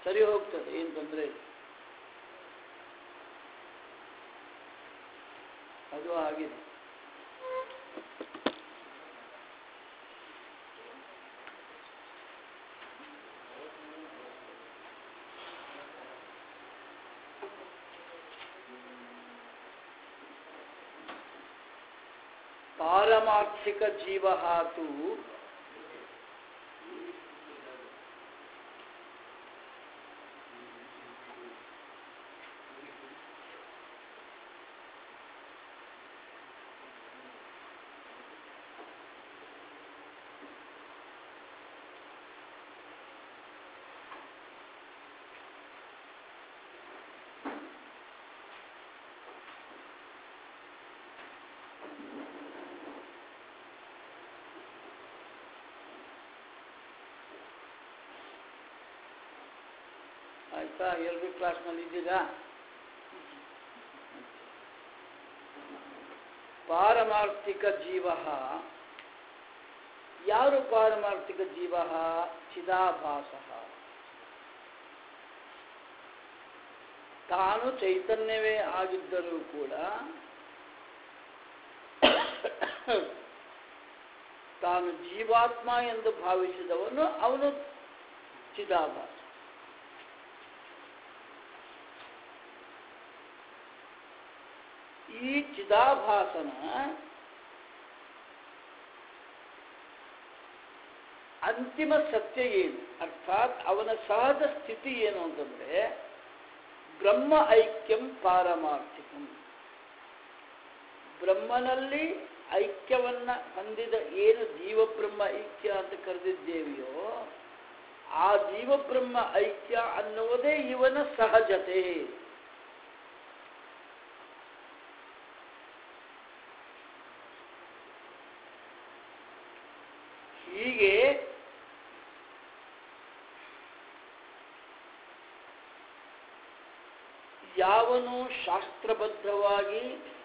ಸರಿ ಹೋಗ್ತದೆ ಏನು ತೊಂದರೆ ಇಲ್ಲ ಅದು ಆಗಿದೆ ಪಾರಮಾರ್ಥಿಕ ಜೀವ ತು ಆಯ್ತಾ ಎಲ್ಲರೂ ಕ್ಲಾಸ್ನಲ್ಲಿ ಇದ್ದೀರಾ ಪಾರಮಾರ್ಥಿಕ ಜೀವ ಯಾರು ಪಾರಮಾರ್ಥಿಕ ಜೀವ ಚಿದಾಭಾಸ ತಾನು ಚೈತನ್ಯವೇ ಆಗಿದ್ದರೂ ಕೂಡ ತಾನು ಜೀವಾತ್ಮ ಎಂದು ಭಾವಿಸಿದವನು ಅವನು ಚಿದಾಭಾಸ ಈ ಚಿದಾಭಾಸನ ಅಂತಿಮ ಸತ್ಯ ಏನು ಅರ್ಥಾತ್ ಅವನ ಸಹಜ ಸ್ಥಿತಿ ಏನು ಅಂತಂದ್ರೆ ಬ್ರಹ್ಮ ಐಕ್ಯಂ ಪಾರಮಾರ್ಥಿಕಂ ಬ್ರಹ್ಮನಲ್ಲಿ ಐಕ್ಯವನ್ನ ಹೊಂದಿದ ಏನು ಜೀವಬ್ರಹ್ಮ ಐಕ್ಯ ಅಂತ ಕರೆದಿದ್ದೇವೆಯೋ ಆ ಜೀವಬ್ರಹ್ಮ ಐಕ್ಯ ಅನ್ನುವುದೇ ಇವನ ಸಹಜತೆ ಹೀಗೆ ಯಾವನು ಶಾಸ್ತ್ರಬದ್ಧವಾಗಿ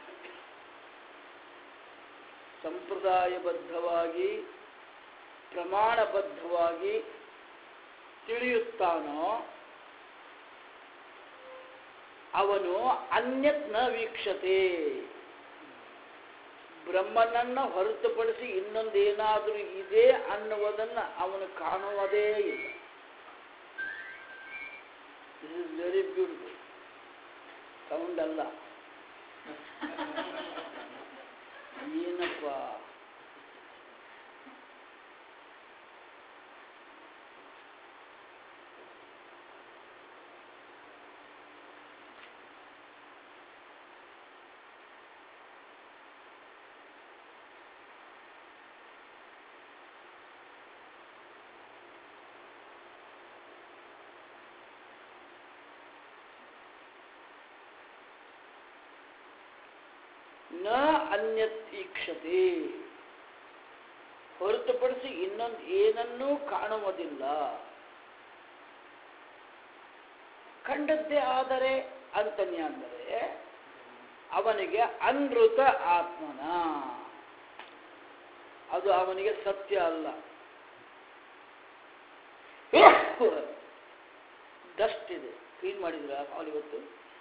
ಸಂಪ್ರದಾಯಬದ್ಧವಾಗಿ ಪ್ರಮಾಣಬದ್ಧವಾಗಿ ತಿಳಿಯುತ್ತಾನೋ ಅವನು ಅನ್ಯತ್ ನ ವೀಕ್ಷತೆ ಬ್ರಹ್ಮನನ್ನ ಹೊರತುಪಡಿಸಿ ಇನ್ನೊಂದೇನಾದರೂ ಇದೆ ಅನ್ನುವುದನ್ನ ಅವನು ಕಾಣುವುದೇ ಇಲ್ಲ this is very beautiful sound ಅಲ್ಲ ಏನಪ್ಪ ನ ಅನ್ಯತ್ ಈಕ್ಷತೆ ಹೊರತುಪಡಿಸಿ ಇನ್ನೊಂದು ಏನನ್ನೂ ಕಾಣುವುದಿಲ್ಲ ಕಂಡದ್ದೇ ಆದರೆ ಅಂತನ್ಯ ಅಂದರೆ ಅವನಿಗೆ ಅನೃತ ಆತ್ಮನ ಅದು ಅವನಿಗೆ ಸತ್ಯ ಅಲ್ಲ ಡಸ್ಟ್ ಇದೆ ಕ್ಲೀನ್ ಮಾಡಿದ್ರ ಹಾಲ್ ಇವತ್ತು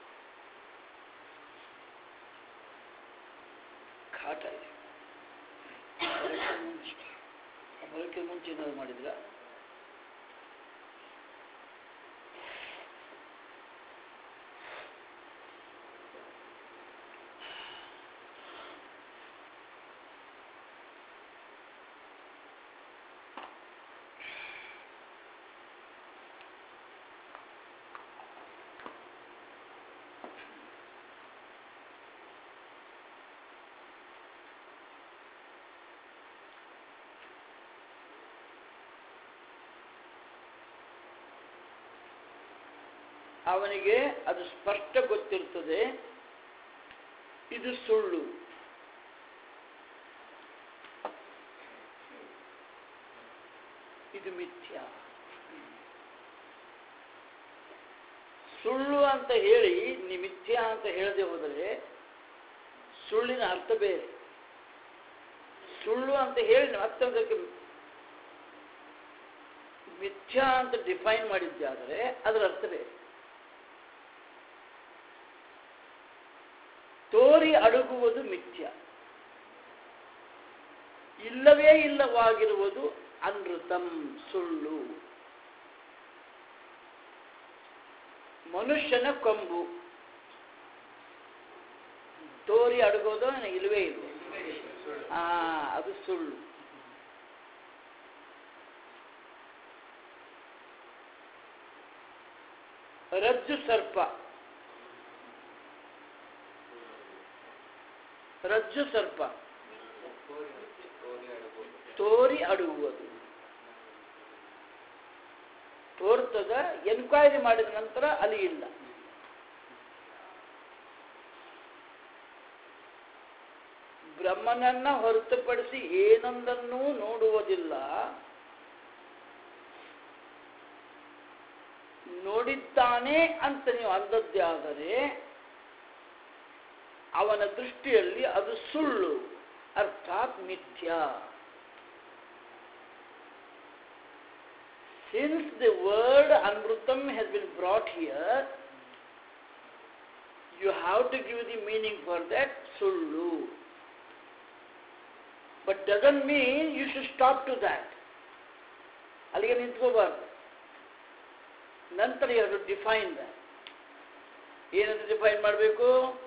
ಕಾಟ ಇದೆ ಬರೋಕ್ಕೆ ಮುಂಚೆ ಬರೋಕ್ಕೆ ಮುಂಚೆ ಏನಾದ್ರು ಮಾಡಿದ್ರ ಅವನಿಗೆ ಅದು ಸ್ಪಷ್ಟ ಗೊತ್ತಿರ್ತದೆ ಇದು ಸುಳ್ಳು ಇದು ಮಿಥ್ಯ ಸುಳ್ಳು ಅಂತ ಹೇಳಿ ನೀ ಮಿಥ್ಯ ಅಂತ ಹೇಳದೆ ಹೋದರೆ ಸುಳ್ಳಿನ ಅರ್ಥ ಬೇರೆ ಸುಳ್ಳು ಅಂತ ಹೇಳಿ ಮತ್ತೊಂದಕ್ಕೆ ಮಿಥ್ಯಾ ಅಂತ ಡಿಫೈನ್ ಮಾಡಿದ್ದಾದರೆ ಅದರ ಅರ್ಥ ಬೇರೆ ತೋರಿ ಅಡಗುವುದು ಮಿಥ್ಯ ಇಲ್ಲವೇ ಇಲ್ಲವಾಗಿರುವುದು ಅನೃತಂ ಸುಳ್ಳು ಮನುಷ್ಯನ ಕೊಂಬು ತೋರಿ ಅಡಗೋದು ಇಲ್ಲವೇ ಇಲ್ಲ ಆ ಅದು ಸುಳ್ಳು ರಜ್ಜು ಸರ್ಪ ರಜ್ಜು ಸರ್ಪ ತೋರಿ ಅಡುವುದು ತೋರ್ತದ ಎನ್ಕ್ವೈರಿ ಮಾಡಿದ ನಂತರ ಅಲ್ಲಿ ಇಲ್ಲ ಬ್ರಹ್ಮನನ್ನ ಹೊರತುಪಡಿಸಿ ಏನೊಂದನ್ನೂ ನೋಡುವುದಿಲ್ಲ ನೋಡಿದ್ದಾನೆ ಅಂತ ನೀವು ಅಂದದ್ದೇ ಆದರೆ ಅವನ ದೃಷ್ಟಿಯಲ್ಲಿ ಅದು ಸುಳ್ಳು ಅರ್ಥಾತ್ ಮಿಥ್ಯ ಸಿನ್ಸ್ ದಿ ವರ್ಡ್ ಅನೃತಂ has been brought here you have to give the meaning for that ಸುಳ್ಳು but doesn't mean you should stop to that ಅಲ್ಲಿಗೆ ನಿಂತ್ಕೋಬಾರ್ದು ನಂತರ ಎರಡು ಡಿಫೈನ್ ದ್ಯಾಟ್ ಏನಂತ ಡಿಫೈನ್ ಮಾಡಬೇಕು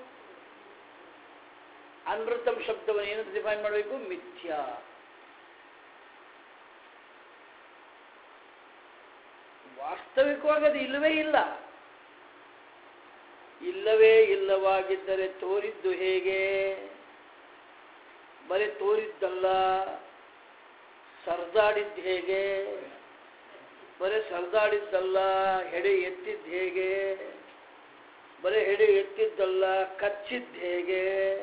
ಅನೃತಂ ಶಬ್ದವನ್ನು ಏನಂತ ಡಿಫೈನ್ ಮಾಡಬೇಕು ಮಿಥ್ಯ ವಾಸ್ತವಿಕವಾಗಿ ಅದು ಇಲ್ಲವೇ ಇಲ್ಲ ಇಲ್ಲವೇ ಇಲ್ಲವಾಗಿದ್ದರೆ ತೋರಿದ್ದು ಹೇಗೆ ಬರೀ ತೋರಿದ್ದಲ್ಲ ಸರ್ದಾಡಿದ್ದು ಹೇಗೆ ಬರೀ ಸರ್ದಾಡಿದ್ದಲ್ಲ ಹೆಡೆ ಎತ್ತಿದ್ದು ಹೇಗೆ ಬರೀ ಹೆಡೆ ಎತ್ತಿದ್ದಲ್ಲ ಕಚ್ಚಿದ್ದು ಹೇಗೆ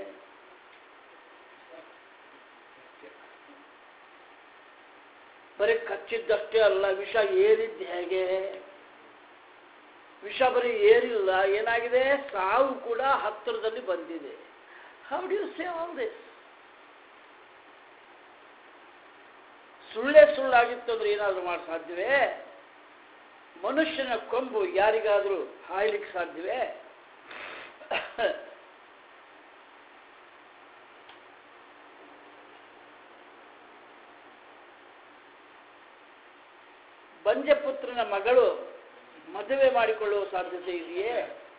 ಬರೀ ಕಚ್ಚಿದ್ದಷ್ಟೇ ಅಲ್ಲ ವಿಷ ಏರಿದ್ದು ಹೇಗೆ ವಿಷ ಬರೀ ಏರಿಲ್ಲ ಏನಾಗಿದೆ ಸಾವು ಕೂಡ ಹತ್ತಿರದಲ್ಲಿ ಬಂದಿದೆ how do you say all this ಸುಳ್ಳೇ ಸುಳ್ಳಾಗಿತ್ತು ಅಂದ್ರೆ ಏನಾದರೂ ಮಾಡಿ ಸಾಧ್ಯವೇ ಮನುಷ್ಯನ ಕೊಂಬು ಯಾರಿಗಾದರೂ ಹಾಯ್ಲಿಕ್ಕೆ ಸಾಧ್ಯವೇ ಬಂಜಪುತ್ರನ ಮಗಳು ಮದುವೆ ಮಾಡಿಕೊಳ್ಳುವ ಸಾಧ್ಯತೆ ಇದೆಯೇ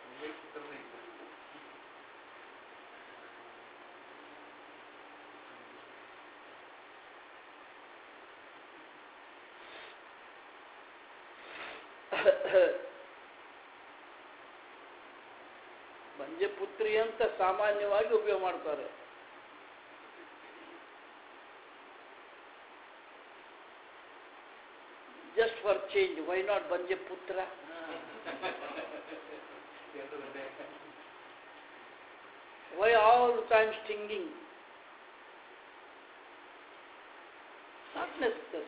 ಬಂಜಪುತ್ರಿ ಅಂತ ಸಾಮಾನ್ಯವಾಗಿ ಉಪಯೋಗ ಮಾಡ್ತಾರೆ just for change why not ಬಂಜಪುತ್ರ why all time stinging not necessary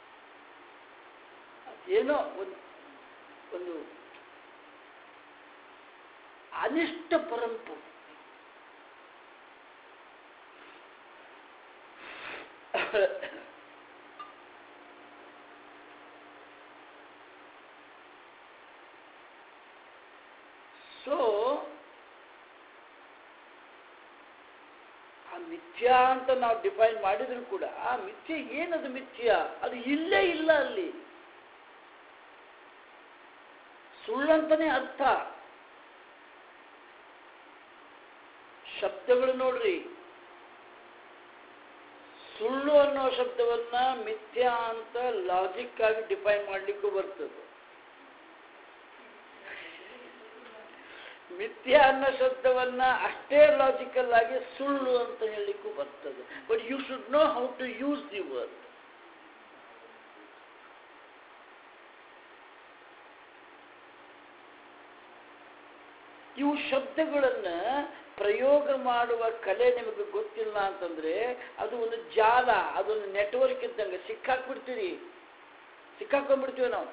ಏನೋ ಒಂದು ಒಂದು ಅನಿಷ್ಟ ಪರಂಪು ಸೊ ಆ ಮಿಥ್ಯಾ ಅಂತ ನಾವು ಡಿಫೈನ್ ಮಾಡಿದ್ರು ಕೂಡ ಆ ಮಿಥ್ಯೆ ಏನದು ಮಿಥ್ಯ ಅದು ಇಲ್ಲೇ ಇಲ್ಲ ಅಲ್ಲಿ ಸುಳ್ಳಂತಾನೆ ಅರ್ಥ ಶಬ್ದಗಳು ನೋಡ್ರಿ ಸುಳ್ಳು ಅನ್ನೋ ಶಬ್ದವನ್ನ ಮಿಥ್ಯಾ ಅಂತ ಲಾಜಿಕ್ ಆಗಿ ಡಿಫೈನ್ ಮಾಡ್ಲಿಕ್ಕೂ ಬರ್ತದೆ ಮಿಥ್ಯಾ ಅನ್ನೋ ಶಬ್ದವನ್ನ ಅಷ್ಟೇ ಲಾಜಿಕಲ್ ಆಗಿ ಸುಳ್ಳು ಅಂತ ಹೇಳಲಿಕ್ಕೂ ಬರ್ತದೆ but you should know how to use the word ಇವು ಶಬ್ದಗಳನ್ನ ಪ್ರಯೋಗ ಮಾಡುವ ಕಲೆ ನಿಮಗೆ ಗೊತ್ತಿಲ್ಲ ಅಂತಂದ್ರೆ ಅದು ಒಂದು ಜಾಲ ಅದೊಂದು ನೆಟ್ವರ್ಕ್ ಇದ್ದಂಗೆ ಸಿಕ್ಕಾಕ್ಬಿಡ್ತೀರಿ ಸಿಕ್ಕಾಕೊಂಡ್ಬಿಡ್ತೀವಿ ನಾವು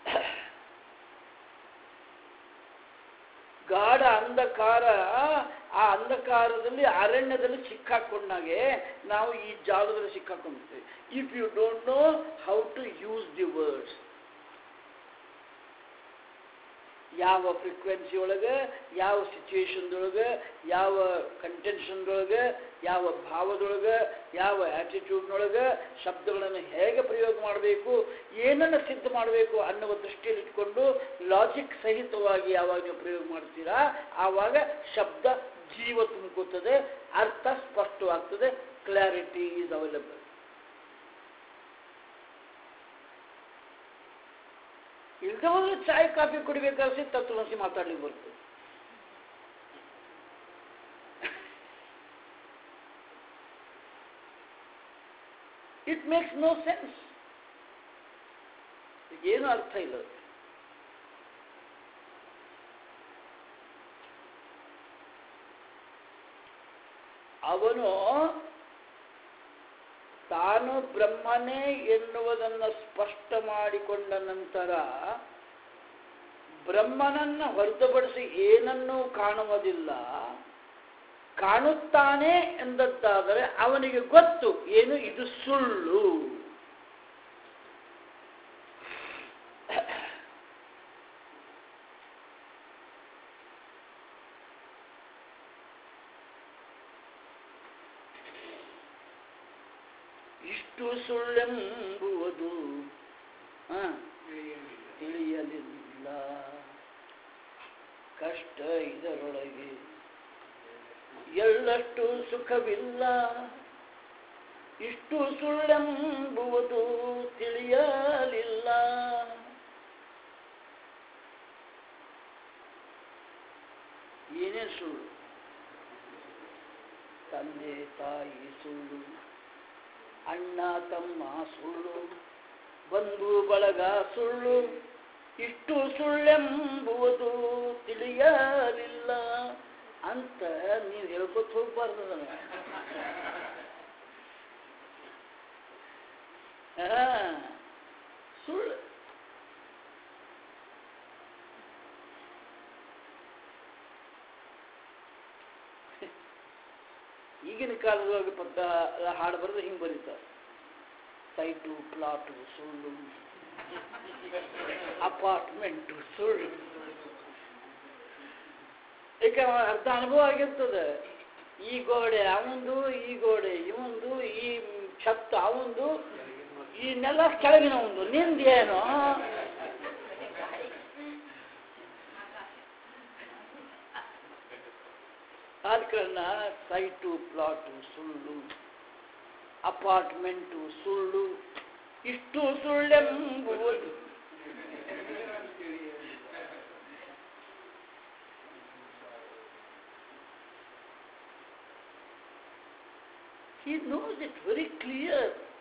ಗಾಢ ಅಂಧಕಾರ ಆ ಅಂಧಕಾರದಲ್ಲಿ ಅರಣ್ಯದಲ್ಲಿ ಸಿಕ್ಕಾಕೊಂಡಾಗೆ ನಾವು ಈ ಜಾಲದಲ್ಲಿ ಸಿಕ್ಕಾಕೊಂಡಿರ್ತೀವಿ if you don't know how to use the words ಯಾವ ಫ್ರೀಕ್ವೆನ್ಸಿ ಒಳಗೆ ಯಾವ ಸಿಚುವೇಶನ್ದೊಳಗೆ ಯಾವ ಕಂಟೆನ್ಷನ್ದೊಳಗೆ ಯಾವ ಭಾವದೊಳಗೆ ಯಾವ ಆಟಿಟ್ಯೂಡ್ನೊಳಗೆ ಶಬ್ದಗಳನ್ನು ಹೇಗೆ ಪ್ರಯೋಗ ಮಾಡಬೇಕು ಏನನ್ನು ಸಿದ್ಧ ಮಾಡಬೇಕು ಅನ್ನುವ ದೃಷ್ಟಿಯಲ್ಲಿ ಇಟ್ಕೊಂಡು ಲಾಜಿಕ್ ಸಹಿತವಾಗಿ ಯಾವಾಗ ನೀವು ಪ್ರಯೋಗ ಮಾಡ್ತೀರಾ ಆವಾಗ ಶಬ್ದ ಜೀವ ತುಂಬ್ಕೋತದೆ ಅರ್ಥ ಸ್ಪಷ್ಟವಾಗ್ತದೆ ಕ್ಲಾರಿಟಿ ಈಸ್ ಅವೈಲಬಲ್ ಇಲ್ದ ಹೋದ್ರೆ ಚಾಯ್ ಕಾಫಿ ಕುಡಿಬೇಕಾದ್ರೆ ತತ್ವಮಸಿ ಮಾತಾಡ್ಲಿಕ್ಕೆ ಬರ್ತದೆ ಇಟ್ ಮೇಕ್ಸ್ ನೋ ಸೆನ್ಸ್ ಏನು ಅರ್ಥ ಇಲ್ಲ ಅದಕ್ಕೆ. ಅವನು ತಾನು ಬ್ರಹ್ಮನೇ ಎನ್ನುವುದನ್ನು ಸ್ಪಷ್ಟ ಮಾಡಿಕೊಂಡ ನಂತರ ಬ್ರಹ್ಮನನ್ನ ಹೊರತುಪಡಿಸಿ ಏನನ್ನೂ ಕಾಣುವುದಿಲ್ಲ ಕಾಣುತ್ತಾನೆ ಎಂದದ್ದಾದರೆ ಅವನಿಗೆ ಗೊತ್ತು ಏನು ಇದು ಸುಳ್ಳು ಇಷ್ಟು ಸುಳ್ಳೆಂಬುವುದು ಆ, ತಿಳಿಯಲಿಲ್ಲ ಕಷ್ಟ ಇದರೊಳಗೆ ಎಳ್ಳಷ್ಟು ಸುಖವಿಲ್ಲ ಇಷ್ಟು ಸುಳ್ಳೆಂಬುವುದು ತಿಳಿಯಲಿಲ್ಲ ಏನೇ ಸುಳ್ಳು ತಂದೆ ತಾಯಿ ಸುಳ್ಳು ಅಣ್ಣ ತಮ್ಮ ಸುಳ್ಳು ಬಂಧು ಬಳಗ ಸುಳ್ಳು ಇಷ್ಟು ಸುಳ್ಳೆಂಬುವುದು ತಿಳಿಯಲಿಲ್ಲ ಅಂತ ನೀವು ಹೇಳ್ಕೊತ ಹೋಗ್ಬಾರ್ದು ನನಗೆ ಹಾ, ಸುಳ್ಳು ಈಗಿನ ಕಾಲದೊಳಗೆ ಪದ್ದ ಹಾಡು ಬರೆದು ಹಿಂಗೆ ಬರೀತಾರೆ ಸೈಟು ಪ್ಲಾಟು ಸುಳ್ಳು ಅಪಾರ್ಟ್ಮೆಂಟು ಸುಳ್ಳು ಏಕೆ ಅವ ಅರ್ಧ ಅನುಭವ ಆಗಿರ್ತದೆ ಈ ಗೋಡೆ ಅವಂದು ಈ ಗೋಡೆ ಇವಂದು ಈ ಛತ್ತು ಅವಂದು ಈ ನೆಲ ಕೆಳಗಿನ ಒಂದು ನಿಂದೇನು ಆದ ಕಾರಣ ಸೈಟು ಪ್ಲಾಟು ಸುಳ್ಳು ಅಪಾರ್ಟ್ಮೆಂಟು ಸುಳ್ಳು ಇಷ್ಟು ಸುಳ್ಳೆಂಬುವುದು He knows it very clear.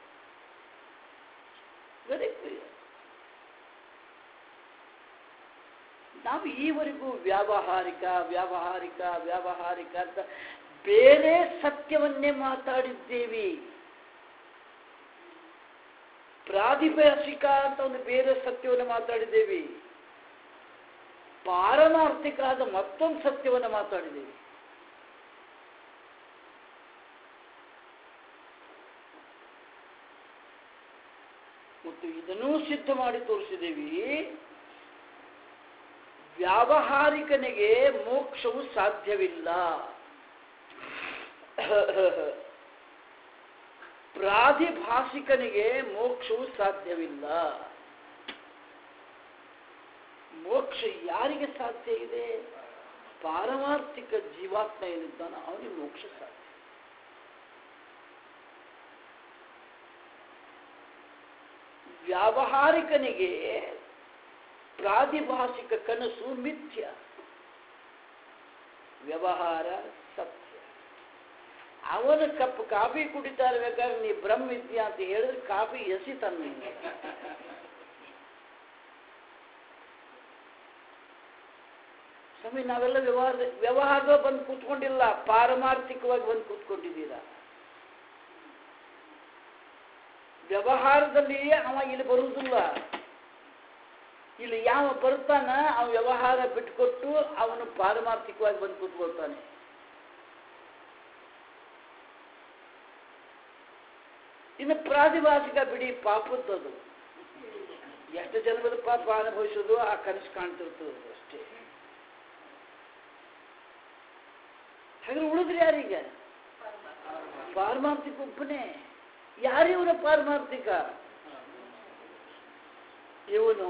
Very clear. ನಾವು ಈವರೆಗೂ ವ್ಯಾವಹಾರಿಕ ವ್ಯಾವಹಾರಿಕ ವ್ಯಾವಹಾರಿಕ ಅಂತ ಬೇರೆ ಸತ್ಯವನ್ನೇ ಮಾತಾಡಿದ್ದೇವೆ ಪ್ರಾತಿಭಾಸಿಕ ಅಂತ ಒಂದು ಬೇರೆ ಸತ್ಯವನ್ನು ಮಾತಾಡಿದ್ದೇವೆ ಪಾರಮಾರ್ಥಿಕ ಆದ ಮತ್ತೊಂದು ಸತ್ಯವನ್ನು ಮಾತಾಡಿದ್ದೇವೆ ಮತ್ತು ಇದನ್ನೂ ಸಿದ್ಧ ಮಾಡಿ ತೋರಿಸಿದ್ದೇವೆ ವ್ಯಾವಹಾರಿಕನಿಗೆ ಮೋಕ್ಷವು ಸಾಧ್ಯವಿಲ್ಲ ಪ್ರಾತಿಭಾಸಿಕನಿಗೆ ಮೋಕ್ಷವು ಸಾಧ್ಯವಿಲ್ಲ ಮೋಕ್ಷ ಯಾರಿಗೆ ಸಾಧ್ಯ ಇದೆ ಪಾರಮಾರ್ಥಿಕ ಜೀವಾತ್ಮ ಏನಿದ್ದಾನೋ ಅವನಿಗೆ ಮೋಕ್ಷ ಸಾಧ್ಯ ವ್ಯಾವಹಾರಿಕನಿಗೆ ಪ್ರಾತಿಭಾಸಿಕ ಕನಸು ಮಿಥ್ಯ ವ್ಯವಹಾರ ಸತ್ಯ ಅವನ ಕಪ್ ಕಾಫಿ ಕುಡಿತಾ ಇರ್ಬೇಕಾದ್ರೆ ನೀ ಬ್ರಹ್ಮ ಇದ್ಯಾ ಅಂತ ಹೇಳಿದ್ರೆ ಕಾಫಿ ಎಸಿ ತನ್ನ ಸ್ವಾಮಿ ನಾವೆಲ್ಲ ವ್ಯವಹಾರ ವ್ಯವಹಾರದ ಬಂದು ಕೂತ್ಕೊಂಡಿಲ್ಲ ಪಾರಮಾರ್ಥಿಕವಾಗಿ ಬಂದು ಕೂತ್ಕೊಂಡಿದ್ದೀರಾ ವ್ಯವಹಾರದಲ್ಲಿ ಅವ ಇಲ್ಲಿ ಬರುವುದಿಲ್ಲ ಇಲ್ಲಿ ಯಾವ ಬರ್ತಾನ ಅವ ವ್ಯವಹಾರ ಬಿಟ್ಕೊಟ್ಟು ಅವನು ಪಾರಮಾರ್ಥಿಕವಾಗಿ ಬಂದು ಕೂತ್ಕೊಳ್ತಾನೆ ಇನ್ನು ಪ್ರಾದಿಭಾಷಿಕ ಬಿಡಿ ಪಾಪದ್ದದು ಎಷ್ಟು ಜನ್ಮದ ಪಾಪ ಅನುಭವಿಸೋದು ಆ ಕನಸು ಕಾಣ್ತಿರ್ತದೆ ಅಷ್ಟೇ ಹಾಗಾದ್ರೆ ಉಳಿದ್ರೆ ಯಾರೀಗ ಪಾರಮಾರ್ಥಿಕ ಒಬ್ಬನೇ ಯಾರಿವನ ಪಾರಮಾರ್ಥಿಕ ಇವನು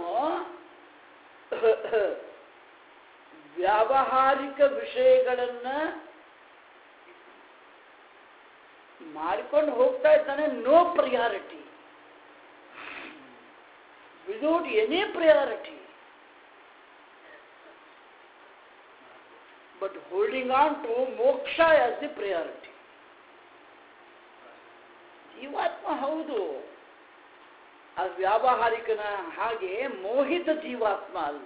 ವ್ಯಾವಹಾರಿಕ ವಿಷಯಗಳನ್ನ ಮಾಡಿಕೊಂಡು ಹೋಗ್ತಾ ಇದ್ದಾನೆ no priority without any priority but holding on to moksha as the priority ಜೀವಾತ್ಮ ಹೌದು ಆ ವ್ಯಾವಹಾರಿಕನ ಹಾಗೆ ಮೋಹಿತ ಜೀವಾತ್ಮ ಅಲ್ಲ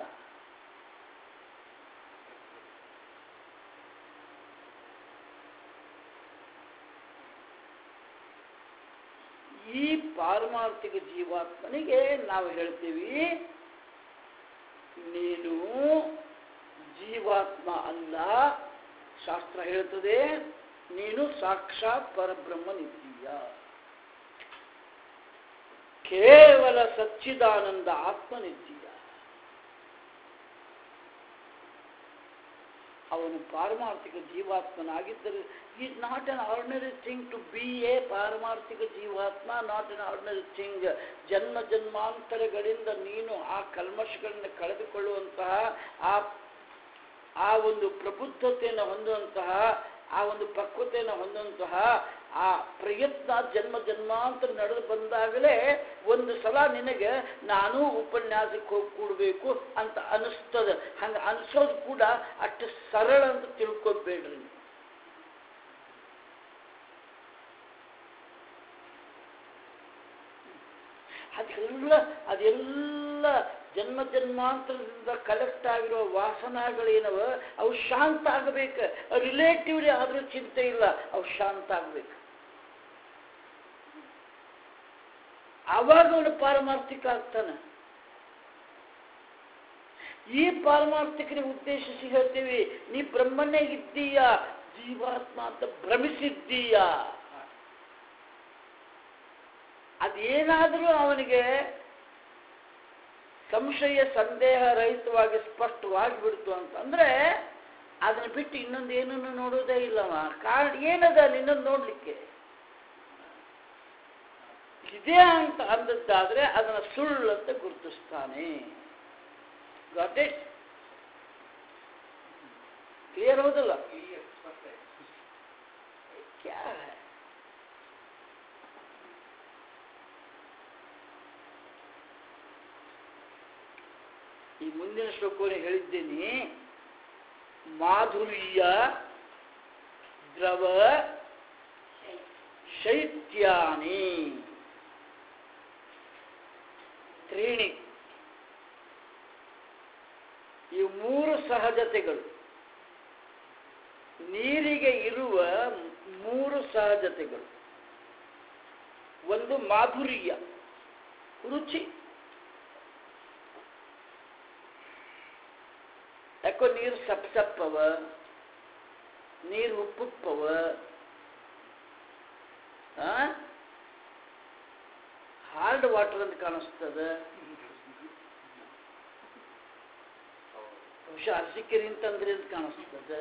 ಈ ಪಾರಮಾರ್ಥಿಕ ಜೀವಾತ್ಮನಿಗೆ ನಾವು ಹೇಳ್ತೀವಿ ನೀನು ಜೀವಾತ್ಮ ಅಲ್ಲ ಶಾಸ್ತ್ರ ಹೇಳ್ತದೆ ನೀನು ಸಾಕ್ಷಾತ್ ಪರಬ್ರಹ್ಮನಿದ್ದೀಯ ಕೇವಲ ಸಚ್ಚಿದಾನಂದ ಆತ್ಮನಿದ್ದೀಯ ಅವನು ಪಾರಮಾರ್ಥಿಕ ಜೀವಾತ್ಮನಾಗಿದ್ದರೆ is not an ordinary thing to be a paramarthika jivatma not an ordinary thing ಜನ್ಮ ಜನ್ಮಾಂತರಗಳಿಂದ ನೀನು ಆ ಕಲ್ಮಶಗಳನ್ನು ಕಳೆದುಕೊಳ್ಳುವಂತಹ ಆ ಆ ಒಂದು ಪ್ರಬುದ್ಧತೆಯನ್ನು ಹೊಂದುವಂತಹ ಆ ಒಂದು ಪಕ್ವತೆಯನ್ನು ಹೊಂದುವಂತಹ ಆ ಪ್ರಯತ್ನ ಜನ್ಮ ಜನ್ಮಾಂತರ ನಡೆದು ಬಂದಾಗಲೇ ಒಂದು ಸಲ ನಿನಗೆ ನಾನು ಉಪನ್ಯಾಸಕ್ಕೆ ಹೋಗಿ ಕೂಡಬೇಕು ಅಂತ ಅನಿಸ್ತದ ಹಂಗೆ ಅನಿಸೋದು ಕೂಡ ಅಷ್ಟು ಸರಳ ಅಂತ ತಿಳ್ಕೊಬೇಡ್ರಿ ನೀವು. ಅದೆಲ್ಲ ಅದೆಲ್ಲ ಜನ್ಮ ಜನ್ಮಾಂತರದಿಂದ ಕಲೆಕ್ಟ್ ಆಗಿರೋ ವಾಸನಗಳೇನವ ಅವು ಶಾಂತ ಆಗಬೇಕು ರಿಲೇಟಿವ್ಲಿ ಆದ್ರೂ ಚಿಂತೆ ಇಲ್ಲ ಅವು ಶಾಂತ ಆಗ್ಬೇಕು ಆವಾಗ ಅವನು ಪಾರಮಾರ್ಥಿಕ ಆಗ್ತಾನೆ ಈ ಪಾರಮಾರ್ಥಿಕನ ಉದ್ದೇಶಿಸಿ ಹೇಳ್ತೀವಿ ನೀ ಬ್ರಹ್ಮನೇ ಇದ್ದೀಯ ಜೀವಾತ್ಮ ಅಂತ ಭ್ರಮಿಸಿದ್ದೀಯ ಅದೇನಾದರೂ ಅವನಿಗೆ ಸಂಶಯ ಸಂದೇಹ ರಹಿತವಾಗಿ ಸ್ಪಷ್ಟವಾಗಿ ಬಿಡ್ತು ಅಂತಂದ್ರೆ ಅದನ್ನ ಬಿಟ್ಟು ಇನ್ನೊಂದು ಏನನ್ನು ನೋಡೋದೇ ಇಲ್ಲವ ಕಾರಣ ಏನದ ಅಲ್ಲಿ ಇನ್ನೊಂದು ನೋಡ್ಲಿಕ್ಕೆ ಇದೆ ಅಂತ ಅಂದದ್ದಾದ್ರೆ ಅದನ್ನ ಸುಳ್ಳು ಅಂತ ಗುರುತಿಸ್ತಾನೆ ಗಾಟ್ ಇಟ್ ಕ್ಲಿಯರ್ ಹೌದಲ್ಲ ಕ್ಯಾ ಹೈ? ಈ ಮುಂದಿನ ಶ್ಲೋಕವನ್ನು ಹೇಳಿದ್ದೇನೆ ಮಾಧುರ್ಯ ದ್ರವ ಶೈತ್ಯಾನಿ ತ್ರೀಣಿ ಈ ಮೂರು ಸಹಜತೆಗಳು ನೀರಿಗೆ ಇರುವ ಮೂರು ಸಹಜತೆಗಳು ಒಂದು ಮಾಧುರ್ಯ ರುಚಿ ಯಾಕೋ ನೀರು ಸಪ್ ಸಪ್ಪವ ನೀರು ಉಪ್ಪುಪ್ಪವ ಹಾರ್ಡ್ ವಾಟರ್ ಅಂತ ಕಾಣಿಸ್ತದ ಬಹುಶಃ ಅರಸಿಕೆರೆ ಅಂತಂದ್ರೆ ಅಂತ ಕಾಣಿಸ್ತದ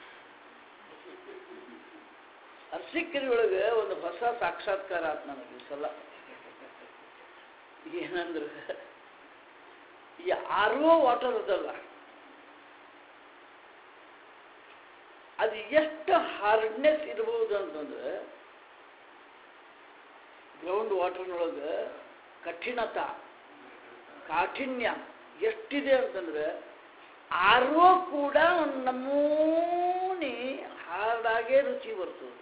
ಅರಸಿಕೆರೆ ಒಳಗೆ ಒಂದು ಹೊಸ ಸಾಕ್ಷಾತ್ಕಾರ ಆತ್ ನನಗೆ ಈ ಸಲ ಏನಂದ್ರೆ ಈ ಆರ್ ಒ ವಾಟರ್ ಅದಲ್ಲ ಅದು ಎಷ್ಟು ಹಾರ್ಡ್ನೆಸ್ ಇರ್ಬೋದು ಅಂತಂದ್ರೆ ಗ್ರೌಂಡ್ ವಾಟರ್ನೊಳಗೆ ಕಠಿಣತ ಕಾಠಿಣ್ಯ ಎಷ್ಟಿದೆ ಅಂತಂದ್ರೆ ಆರೋ ಕೂಡ ಒಂದು ನಮೂನಿ ಹಾರ್ಡಾಗೇ ರುಚಿ ಬರ್ತದೆ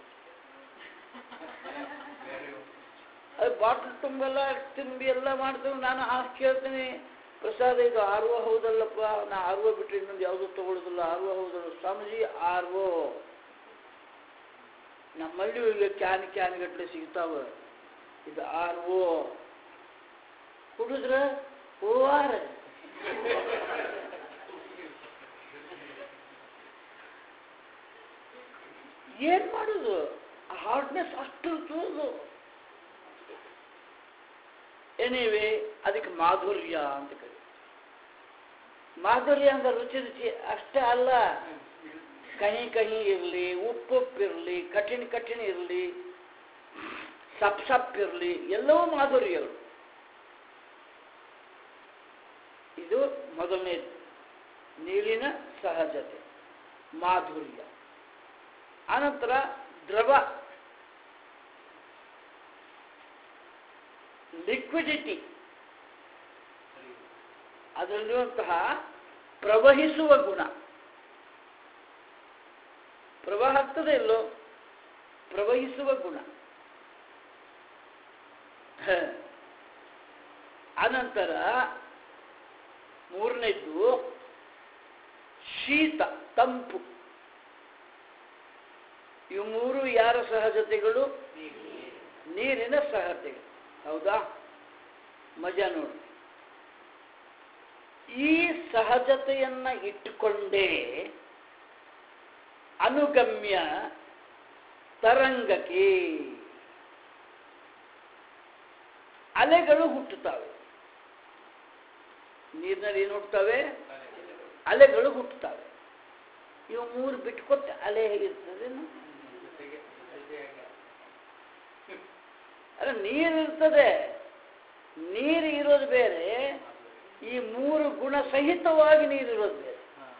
ಅದು ಬಾಟ್ಲ್ ತುಂಬೆಲ್ಲ ತುಂಬಿ ಎಲ್ಲ ಮಾಡ್ತೇವೆ ನಾನು ಆ ಕೇಳ್ತೀನಿ ಪ್ರಸಾದ ಇದು ಆರ್ ಒ ಹೌದಲ್ಲಪ್ಪ ನಾ ಆರ್ ಒ ಬಿಟ್ಟರೆ ಇನ್ನೊಂದು ಯಾವುದೂ ತಗೊಳ್ಳೋದಿಲ್ಲ ಆರ್ ಒ ಹೌದಲ್ಲ ಸ್ವಾಮೀಜಿ ಆರ್ ಒ ನಮ್ಮಲ್ಲಿ ಈಗ ಕ್ಯಾನ್ ಕ್ಯಾನ್ ಗಟ್ಟಲೆ ಸಿಗ್ತಾವ ಇದು ಆರ್ ಒ ಕುಡಿದ್ರ ಓ ಆರ್ ಏನ್ ಮಾಡುದು ಹಾರ್ಡ್ನೆಸ್ ಅಷ್ಟು ಇರ್ತದದು ಎನಿವೆ ಅದಕ್ಕೆ ಮಾಧುರ್ಯ ಅಂತ ಕರೀತಾರೆ ಮಾಧುರ್ಯ ಅಂದ್ರೆ ರುಚಿ ರುಚಿ ಅಷ್ಟೇ ಅಲ್ಲ ಕಹಿ ಕಹಿ ಇರಲಿ ಉಪ್ಪುಪ್ಪಿರಲಿ ಕಠಿಣ ಕಠಿಣ ಇರಲಿ ಸಪ್ ಸಪ್ ಇರಲಿ ಎಲ್ಲವೂ ಮಾಧುರ್ಯಗಳು ಇದು ಮೊದಲನೇದು ನೀರಿನ ಸಹಜತೆ ಮಾಧುರ್ಯ ಆನಂತರ ದ್ರವ ಲಿಕ್ವಿಡಿಟಿ ಅದರಲ್ಲಿರುವಂತಹ ಪ್ರವಹಿಸುವ ಗುಣ ಪ್ರವಾಹ ಆಗ್ತದೆ ಇಲ್ಲೋ ಪ್ರವಹಿಸುವ ಗುಣ ಹ. ಅನಂತರ ಮೂರನೇದ್ದು ಶೀತ ತಂಪು ಇವು ಮೂರು ಯಾರ ಸಹಜತೆಗಳು ನೀರಿನ ಸಹಜತೆಗಳು ಹೌದಾ ಮಜಾ ನೋಡಿ ಈ ಸಹಜತೆಯನ್ನ ಇಟ್ಟುಕೊಂಡೇ ಅನುಗಮ್ಯ ತರಂಗಕ್ಕೆ ಅಲೆಗಳು ಹುಟ್ಟುತ್ತವೆ ನೀರಿನಲ್ಲಿ ಏನು ಹುಟ್ಟುತ್ತವೆ ಅಲೆಗಳು ಹುಟ್ಟುತ್ತವೆ ಇವು ಮೂರು ಬಿಟ್ಕೊಟ್ಟು ಅಲೆ ಹೇಗಿರ್ತದೇನು ಅಲ್ಲ ನೀರು ಇರ್ತದೆ ನೀರು ಇರೋದು ಬೇರೆ ಈ ಮೂರು ಗುಣ ಸಹಿತವಾಗಿ ನೀರಿರೋದು ಬೇರೆ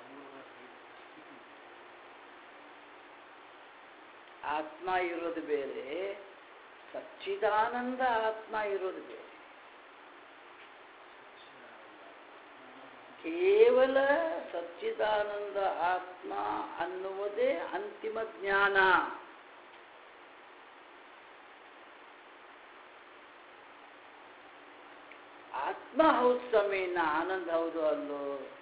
ಆತ್ಮ ಇರೋದು ಬೇರೆ ಸಚ್ಚಿದಾನಂದ ಆತ್ಮ ಇರೋದು ಬೇರೆ ಕೇವಲ ಸಚ್ಚಿದಾನಂದ ಆತ್ಮ ಅನ್ನುವುದೇ ಅಂತಿಮ ಜ್ಞಾನ ಆತ್ಮ ಹೌದು ಸ್ವಾಮಿ ನಾ ಆನಂದ ಹೌದು ಅಲ್ಲೋ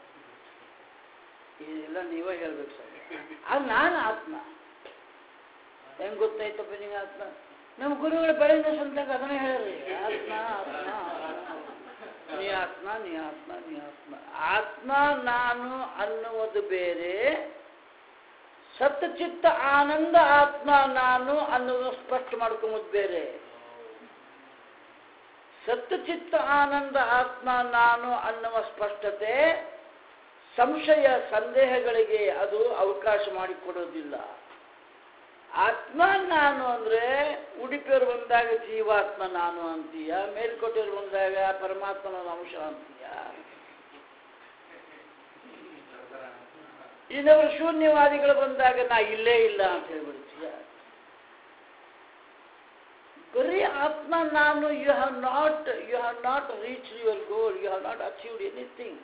ಇದೆಲ್ಲ ನೀವೇ ಹೇಳ್ಬೇಕು ಸ್ವಾಮಿ ಅದು ನಾನು ಆತ್ಮ ಹೆಂಗ್ ಗೊತ್ತಾಯ್ತಪ್ಪ ನಿಂಗೆ ಆತ್ಮ ನಮ್ಮ ಗುರುಗಳ ಬೆಳಗಿನ ಸಂತಾಗ ಅದನ್ನೇ ಹೇಳ್ರಿ ಆತ್ಮ ಆತ್ಮ ಆತ್ಮ. ನೀ ಆತ್ಮ ನೀ ಆತ್ಮ ನೀ ಆತ್ಮ ಆತ್ಮ ನಾನು ಅನ್ನುವುದು ಬೇರೆ ಸತ್ಚಿತ್ತ ಆನಂದ ಆತ್ಮ ನಾನು ಅನ್ನೋದು ಸ್ಪಷ್ಟ ಮಾಡ್ಕೊಂಬುದು ಬೇರೆ ಸತ್ಚಿತ್ತ ಆನಂದ ಆತ್ಮ ನಾನು ಅನ್ನುವ ಸ್ಪಷ್ಟತೆ ಸಂಶಯ ಸಂದೇಹಗಳಿಗೆ ಅದು ಅವಕಾಶ ಮಾಡಿಕೊಡೋದಿಲ್ಲ ಆತ್ಮ ನಾನು ಅಂದ್ರೆ ಉಡುಪಿಯವರು ಬಂದಾಗ ಜೀವಾತ್ಮ ನಾನು ಅಂತೀಯ ಮೇಲ್ಕೋಟೆಯವರು ಬಂದಾಗ ಪರಮಾತ್ಮನ ಅಂಶ ಅಂತೀಯ ಇನ್ನವರು ಶೂನ್ಯವಾದಿಗಳು ಬಂದಾಗ ನಾ ಇಲ್ಲೇ ಇಲ್ಲ ಅಂತ ಹೇಳ್ಬಿಡ್ತೀಯ ಬರೀ ಆತ್ಮ ನಾನು you have not you have not reach your goal you have not achieved anything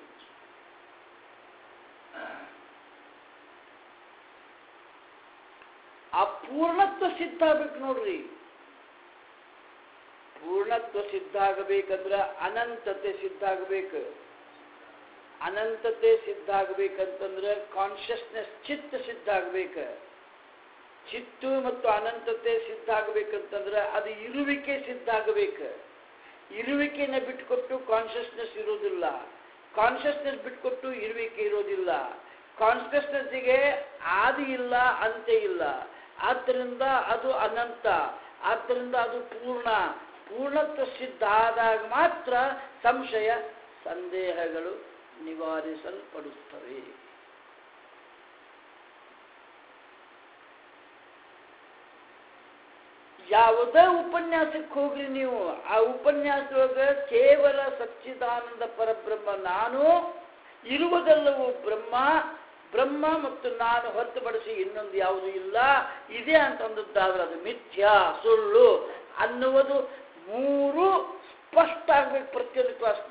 ಆ ಪೂರ್ಣತ್ವ ಸಿದ್ಧ ಆಗ್ಬೇಕು ನೋಡ್ರಿ ಪೂರ್ಣತ್ವ ಸಿದ್ಧ ಆಗಬೇಕಂದ್ರ ಅನಂತತೆ ಸಿದ್ಧ ಆಗ್ಬೇಕು ಅನಂತತೆ ಸಿದ್ಧ ಆಗ್ಬೇಕಂತಂದ್ರೆ ಕಾನ್ಷಿಯಸ್ನೆಸ್ ಚಿತ್ತ ಸಿದ್ಧ ಆಗ್ಬೇಕು ಚಿತ್ತು ಮತ್ತು ಅನಂತತೆ ಸಿದ್ಧ ಆಗ್ಬೇಕಂತಂದ್ರೆ ಅದು ಇರುವಿಕೆ ಸಿದ್ಧ ಆಗಬೇಕು ಇರುವಿಕೆನ ಬಿಟ್ಕೊಟ್ಟು ಕಾನ್ಷಿಯಸ್ನೆಸ್ ಇರೋದಿಲ್ಲ ಕಾನ್ಷಿಯಸ್ನೆಸ್ ಬಿಟ್ಕೊಟ್ಟು ಇರುವಿಕೆ ಇರೋದಿಲ್ಲ ಕಾನ್ಷಿಯಸ್ನೆಸ್ಸಿಗೆ ಆದಿ ಇಲ್ಲ ಅಂತ್ಯ ಇಲ್ಲ ಆದ್ದರಿಂದ ಅದು ಅನಂತ ಆದ್ದರಿಂದ ಅದು ಪೂರ್ಣ ಪೂರ್ಣತ್ವ ಸಿದ್ಧ ಆದಾಗ ಮಾತ್ರ ಸಂಶಯ ಸಂದೇಹಗಳು ನಿವಾರಿಸಲ್ಪಡುತ್ತವೆ ಯಾವುದೇ ಉಪನ್ಯಾಸಕ್ಕೆ ಹೋಗ್ರಿ ನೀವು ಆ ಉಪನ್ಯಾಸದೊಳಗೆ ಕೇವಲ ಸಚ್ಚಿದಾನಂದ ಪರಬ್ರಹ್ಮ ನಾನು ಇರುವುದೆಲ್ಲವೂ ಬ್ರಹ್ಮ ಬ್ರಹ್ಮ ಮತ್ತು ನಾನು ಹೊರತುಪಡಿಸಿ ಇನ್ನೊಂದು ಯಾವುದು ಇಲ್ಲ ಇದೆ ಅಂತಂದದ್ದಾದ್ರೆ ಅದು ಮಿಥ್ಯಾ ಸುಳ್ಳು ಅನ್ನುವುದು ಮೂರು ಸ್ಪಷ್ಟ ಆಗ್ಬೇಕು ಪ್ರತಿಯೊಂದು ಕ್ಲಾಸ್ನವ್ರು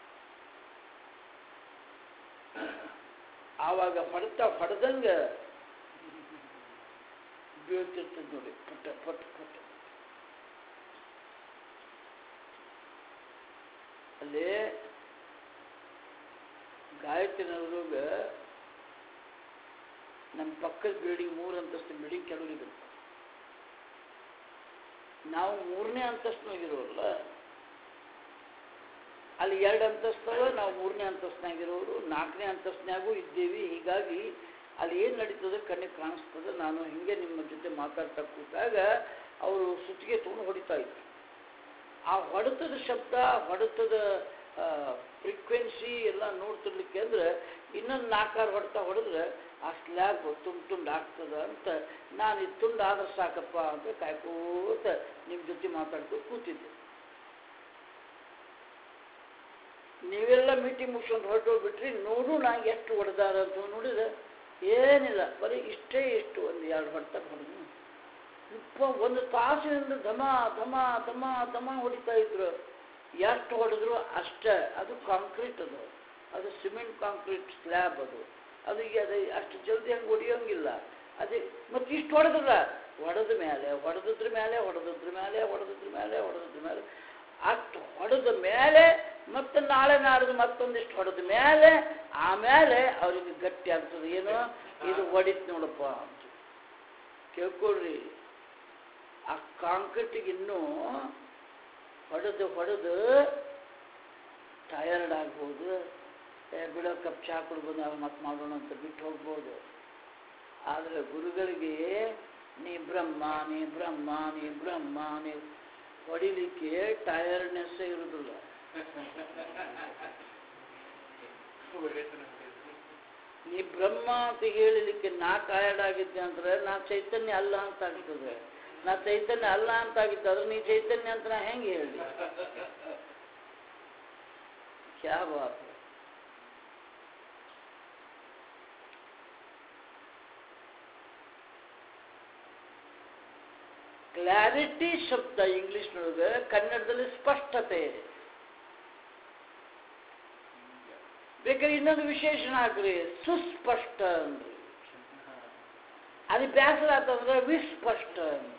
ಆವಾಗ ಹೊಡೆತ ಹೊಡೆದಂಗ ಬೀಳ್ತಿರ್ತದೆ ನೋಡಿ ಪುಟ್ಟ ಪುಟ್ಟ ಪುಟ್ಟ ಅಲ್ಲಿ ಗಾಯತ್ರಿನವ್ರಿಗೆ ನಮ್ಮ ಪಕ್ಕದ ಬಿಲ್ಡಿಂಗ್ ಮೂರು ಅಂತಸ್ತು ಬಿಲ್ಡಿಂಗ್ ಕೆಲವರಿಗೆ ನಾವು ಮೂರನೇ ಅಂತಸ್ತಿನಾಗಿರೋರಲ್ಲ ಅಲ್ಲಿ ಎರಡು ಅಂತಸ್ತವ ನಾವು ಮೂರನೇ ಅಂತಸ್ತಿನಾಗಿರೋರು ನಾಲ್ಕನೇ ಅಂತಸ್ತಿನಾಗೂ ಇದ್ದೇವೆ ಹೀಗಾಗಿ ಅಲ್ಲಿ ಏನು ನಡೀತದೆ ಕಣ್ಣಿಗೆ ಕಾಣಿಸ್ತದೆ ನಾನು ಹಿಂಗೆ ನಿಮ್ಮ ಜೊತೆ ಮಾತಾಡ್ತಾ ಕೂತಾಗ ಅವರು ಸುತ್ತಿಗೆ ತೊಗೊಂಡು ಹೊಡಿತಾ ಇದ್ರು ಆ ಹೊಡೆತದ ಶಬ್ದ ಹೊಡೆತದ ಫ್ರೀಕ್ವೆನ್ಸಿ ಎಲ್ಲ ನೋಡ್ತಿರ್ಲಿಕ್ಕೆ ಅಂದ್ರೆ ಇನ್ನೊಂದು ನಾಲ್ಕಾರು ಹೊಡೆತ ಹೊಡೆದ್ರೆ ಆ ಸ್ಲ್ಯಾಬ್ ತುಂಡು ತುಂಡು ಆಗ್ತದ ಅಂತ ನಾನು ಇದು ತುಂಡು ಆದ್ರೆ ಸಾಕಪ್ಪ ಅಂತ ಕಾಯ್ಕೋತ ನಿಮ್ಮ ಜೊತೆ ಮಾತಾಡ್ಕೊಂಡು ಕೂತಿದ್ದೆ ನೀವೆಲ್ಲ ಮೀಟಿಂಗ್ ಮುಗಿಸ್ಕೊಂಡು ಹೊರಟೋಗ್ಬಿಟ್ರಿ ನೋಡು ನಾ ಎಷ್ಟು ಹೊಡೆದಾರ ಅಂತ ನೋಡಿದ್ರೆ ಏನಿಲ್ಲ ಬರೀ ಇಷ್ಟೇ ಇಷ್ಟು ಒಂದು ಎರಡು ಹೊಡೆತ ಹೊಡೆದು ಇಪ್ಪ ಒಂದು ತಾಸಿನಿಂದ ಧಮ ಧಮ ಧಮ ಧಮ ಹೊಡಿತಾ ಇದ್ರು ಎಷ್ಟು ಹೊಡೆದ್ರು ಅಷ್ಟೇ ಅದು ಕಾಂಕ್ರೀಟ್ ಅದು ಅದು ಸಿಮೆಂಟ್ ಕಾಂಕ್ರೀಟ್ ಸ್ಲ್ಯಾಬ್ ಅದು ಅದು ಈಗ ಅದು ಅಷ್ಟು ಜಲ್ದಿ ಹಂಗೆ ಹೊಡಿಯೋಂಗಿಲ್ಲ ಅದೇ ಮತ್ತೆ ಇಷ್ಟು ಹೊಡೆದ್ರ ಹೊಡೆದ ಮೇಲೆ ಹೊಡೆದಿದ್ರ ಮೇಲೆ ಹೊಡೆದಿದ್ರ ಮೇಲೆ ಹೊಡೆದಿದ್ರ ಮೇಲೆ ಹೊಡೆದಿದ್ರ ಮೇಲೆ ಅಷ್ಟು ಹೊಡೆದ ಮೇಲೆ ಮತ್ತೆ ನಾಳೆ ನಾಡ್ದು ಮತ್ತೊಂದಿಷ್ಟು ಹೊಡೆದ ಮೇಲೆ ಆಮೇಲೆ ಅವ್ರಿಗೆ ಗಟ್ಟಿ ಆಗ್ತದೆ ಏನು ಇದು ಹೊಡಿತ್ ನೋಡಪ್ಪ ಅಂತ ಕೇಳ್ಕೊಳ್ರಿ ಆ ಕಾಂಕ್ರೀಟಿಗೆ ಇನ್ನೂ ಹೊಡೆದು ಹೊಡೆದು ಟಯರ್ಡ್ ಆಗ್ಬೋದು ಏ ಬಿಡೋ ಕಪ್ ಚಹಾ ಕುಡ್ಬೋದು ನಾವು ಮತ್ತೆ ಮಾಡೋಣ ಅಂತ ಬಿಟ್ಟು ಹೋಗ್ಬೋದು ಆದರೆ ಗುರುಗಳಿಗೆ ನೀ ಬ್ರಹ್ಮ ನೀ ಬ್ರಹ್ಮ ನೀ ಬ್ರಹ್ಮ ನೀ ಹೊಡಿಲಿಕ್ಕೆ ಟಯರ್ಡ್ನೆಸ್ ಇರುವುದಿಲ್ಲ ನೀ ಬ್ರಹ್ಮ ಅಂತ ಹೇಳಲಿಕ್ಕೆ ನಾ ಟಯರ್ಡ್ ಆಗಿದ್ದೆ ಅಂದ್ರೆ ನಾ ಚೈತನ್ಯ ಅಲ್ಲ ಅಂತ ಆಗ್ತದೆ ನಾ ಚೈತನ್ಯ ಅಲ್ಲ ಅಂತ ಆಗಿದ್ದಾದ್ರೆ ನೀ ಚೈತನ್ಯ ಅಂತ ನಾ ಹೆಂಗೆ ಹೇಳಿ ಕ್ಯಾ ಬಾತ್ ಹೈ. ಕ್ಲಾರಿಟಿ ಶಬ್ದ ಇಂಗ್ಲಿಷ್ನೊಳಗೆ ಕನ್ನಡದಲ್ಲಿ ಸ್ಪಷ್ಟತೆ ಇದೆ ಬೇಕಾದ್ರೆ ಇನ್ನೊಂದು ವಿಶೇಷಣ ಹಾಕ್ರಿ ಸುಸ್ಪಷ್ಟ ಅಂದ್ರಿ ಅದು ಬೇಸರ ಆತಂದ್ರೆ ವಿಸ್ಪಷ್ಟ ಅಂದ್ರಿ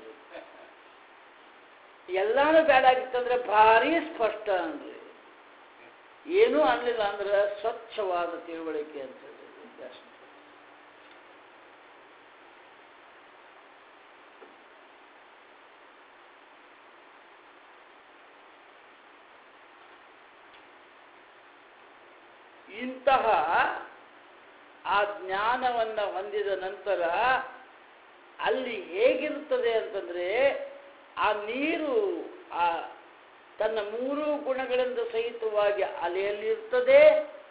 ಎಲ್ಲಾನು ಬೇಡ ಆಗಿತ್ತಂದ್ರೆ ಭಾರಿ ಸ್ಪಷ್ಟ ಅಂದ್ರಿ ಏನೂ ಅನ್ನಲಿಲ್ಲ ಅಂದ್ರೆ ಸ್ವಚ್ಛವಾದ ತಿಳುವಳಿಕೆ ಅಂತ ಹೇಳಿದ್ರಿ ಅಷ್ಟೇ ಇಂತಹ ಆ ಜ್ಞಾನವನ್ನು ಹೊಂದಿದ ನಂತರ ಅಲ್ಲಿ ಹೇಗಿರುತ್ತದೆ ಅಂತಂದ್ರೆ ಆ ನೀರು ಆ ತನ್ನ ಮೂರು ಗುಣಗಳಿಂದ ಸಹಿತವಾಗಿ ಅಲೆಯಲ್ಲಿರ್ತದೆ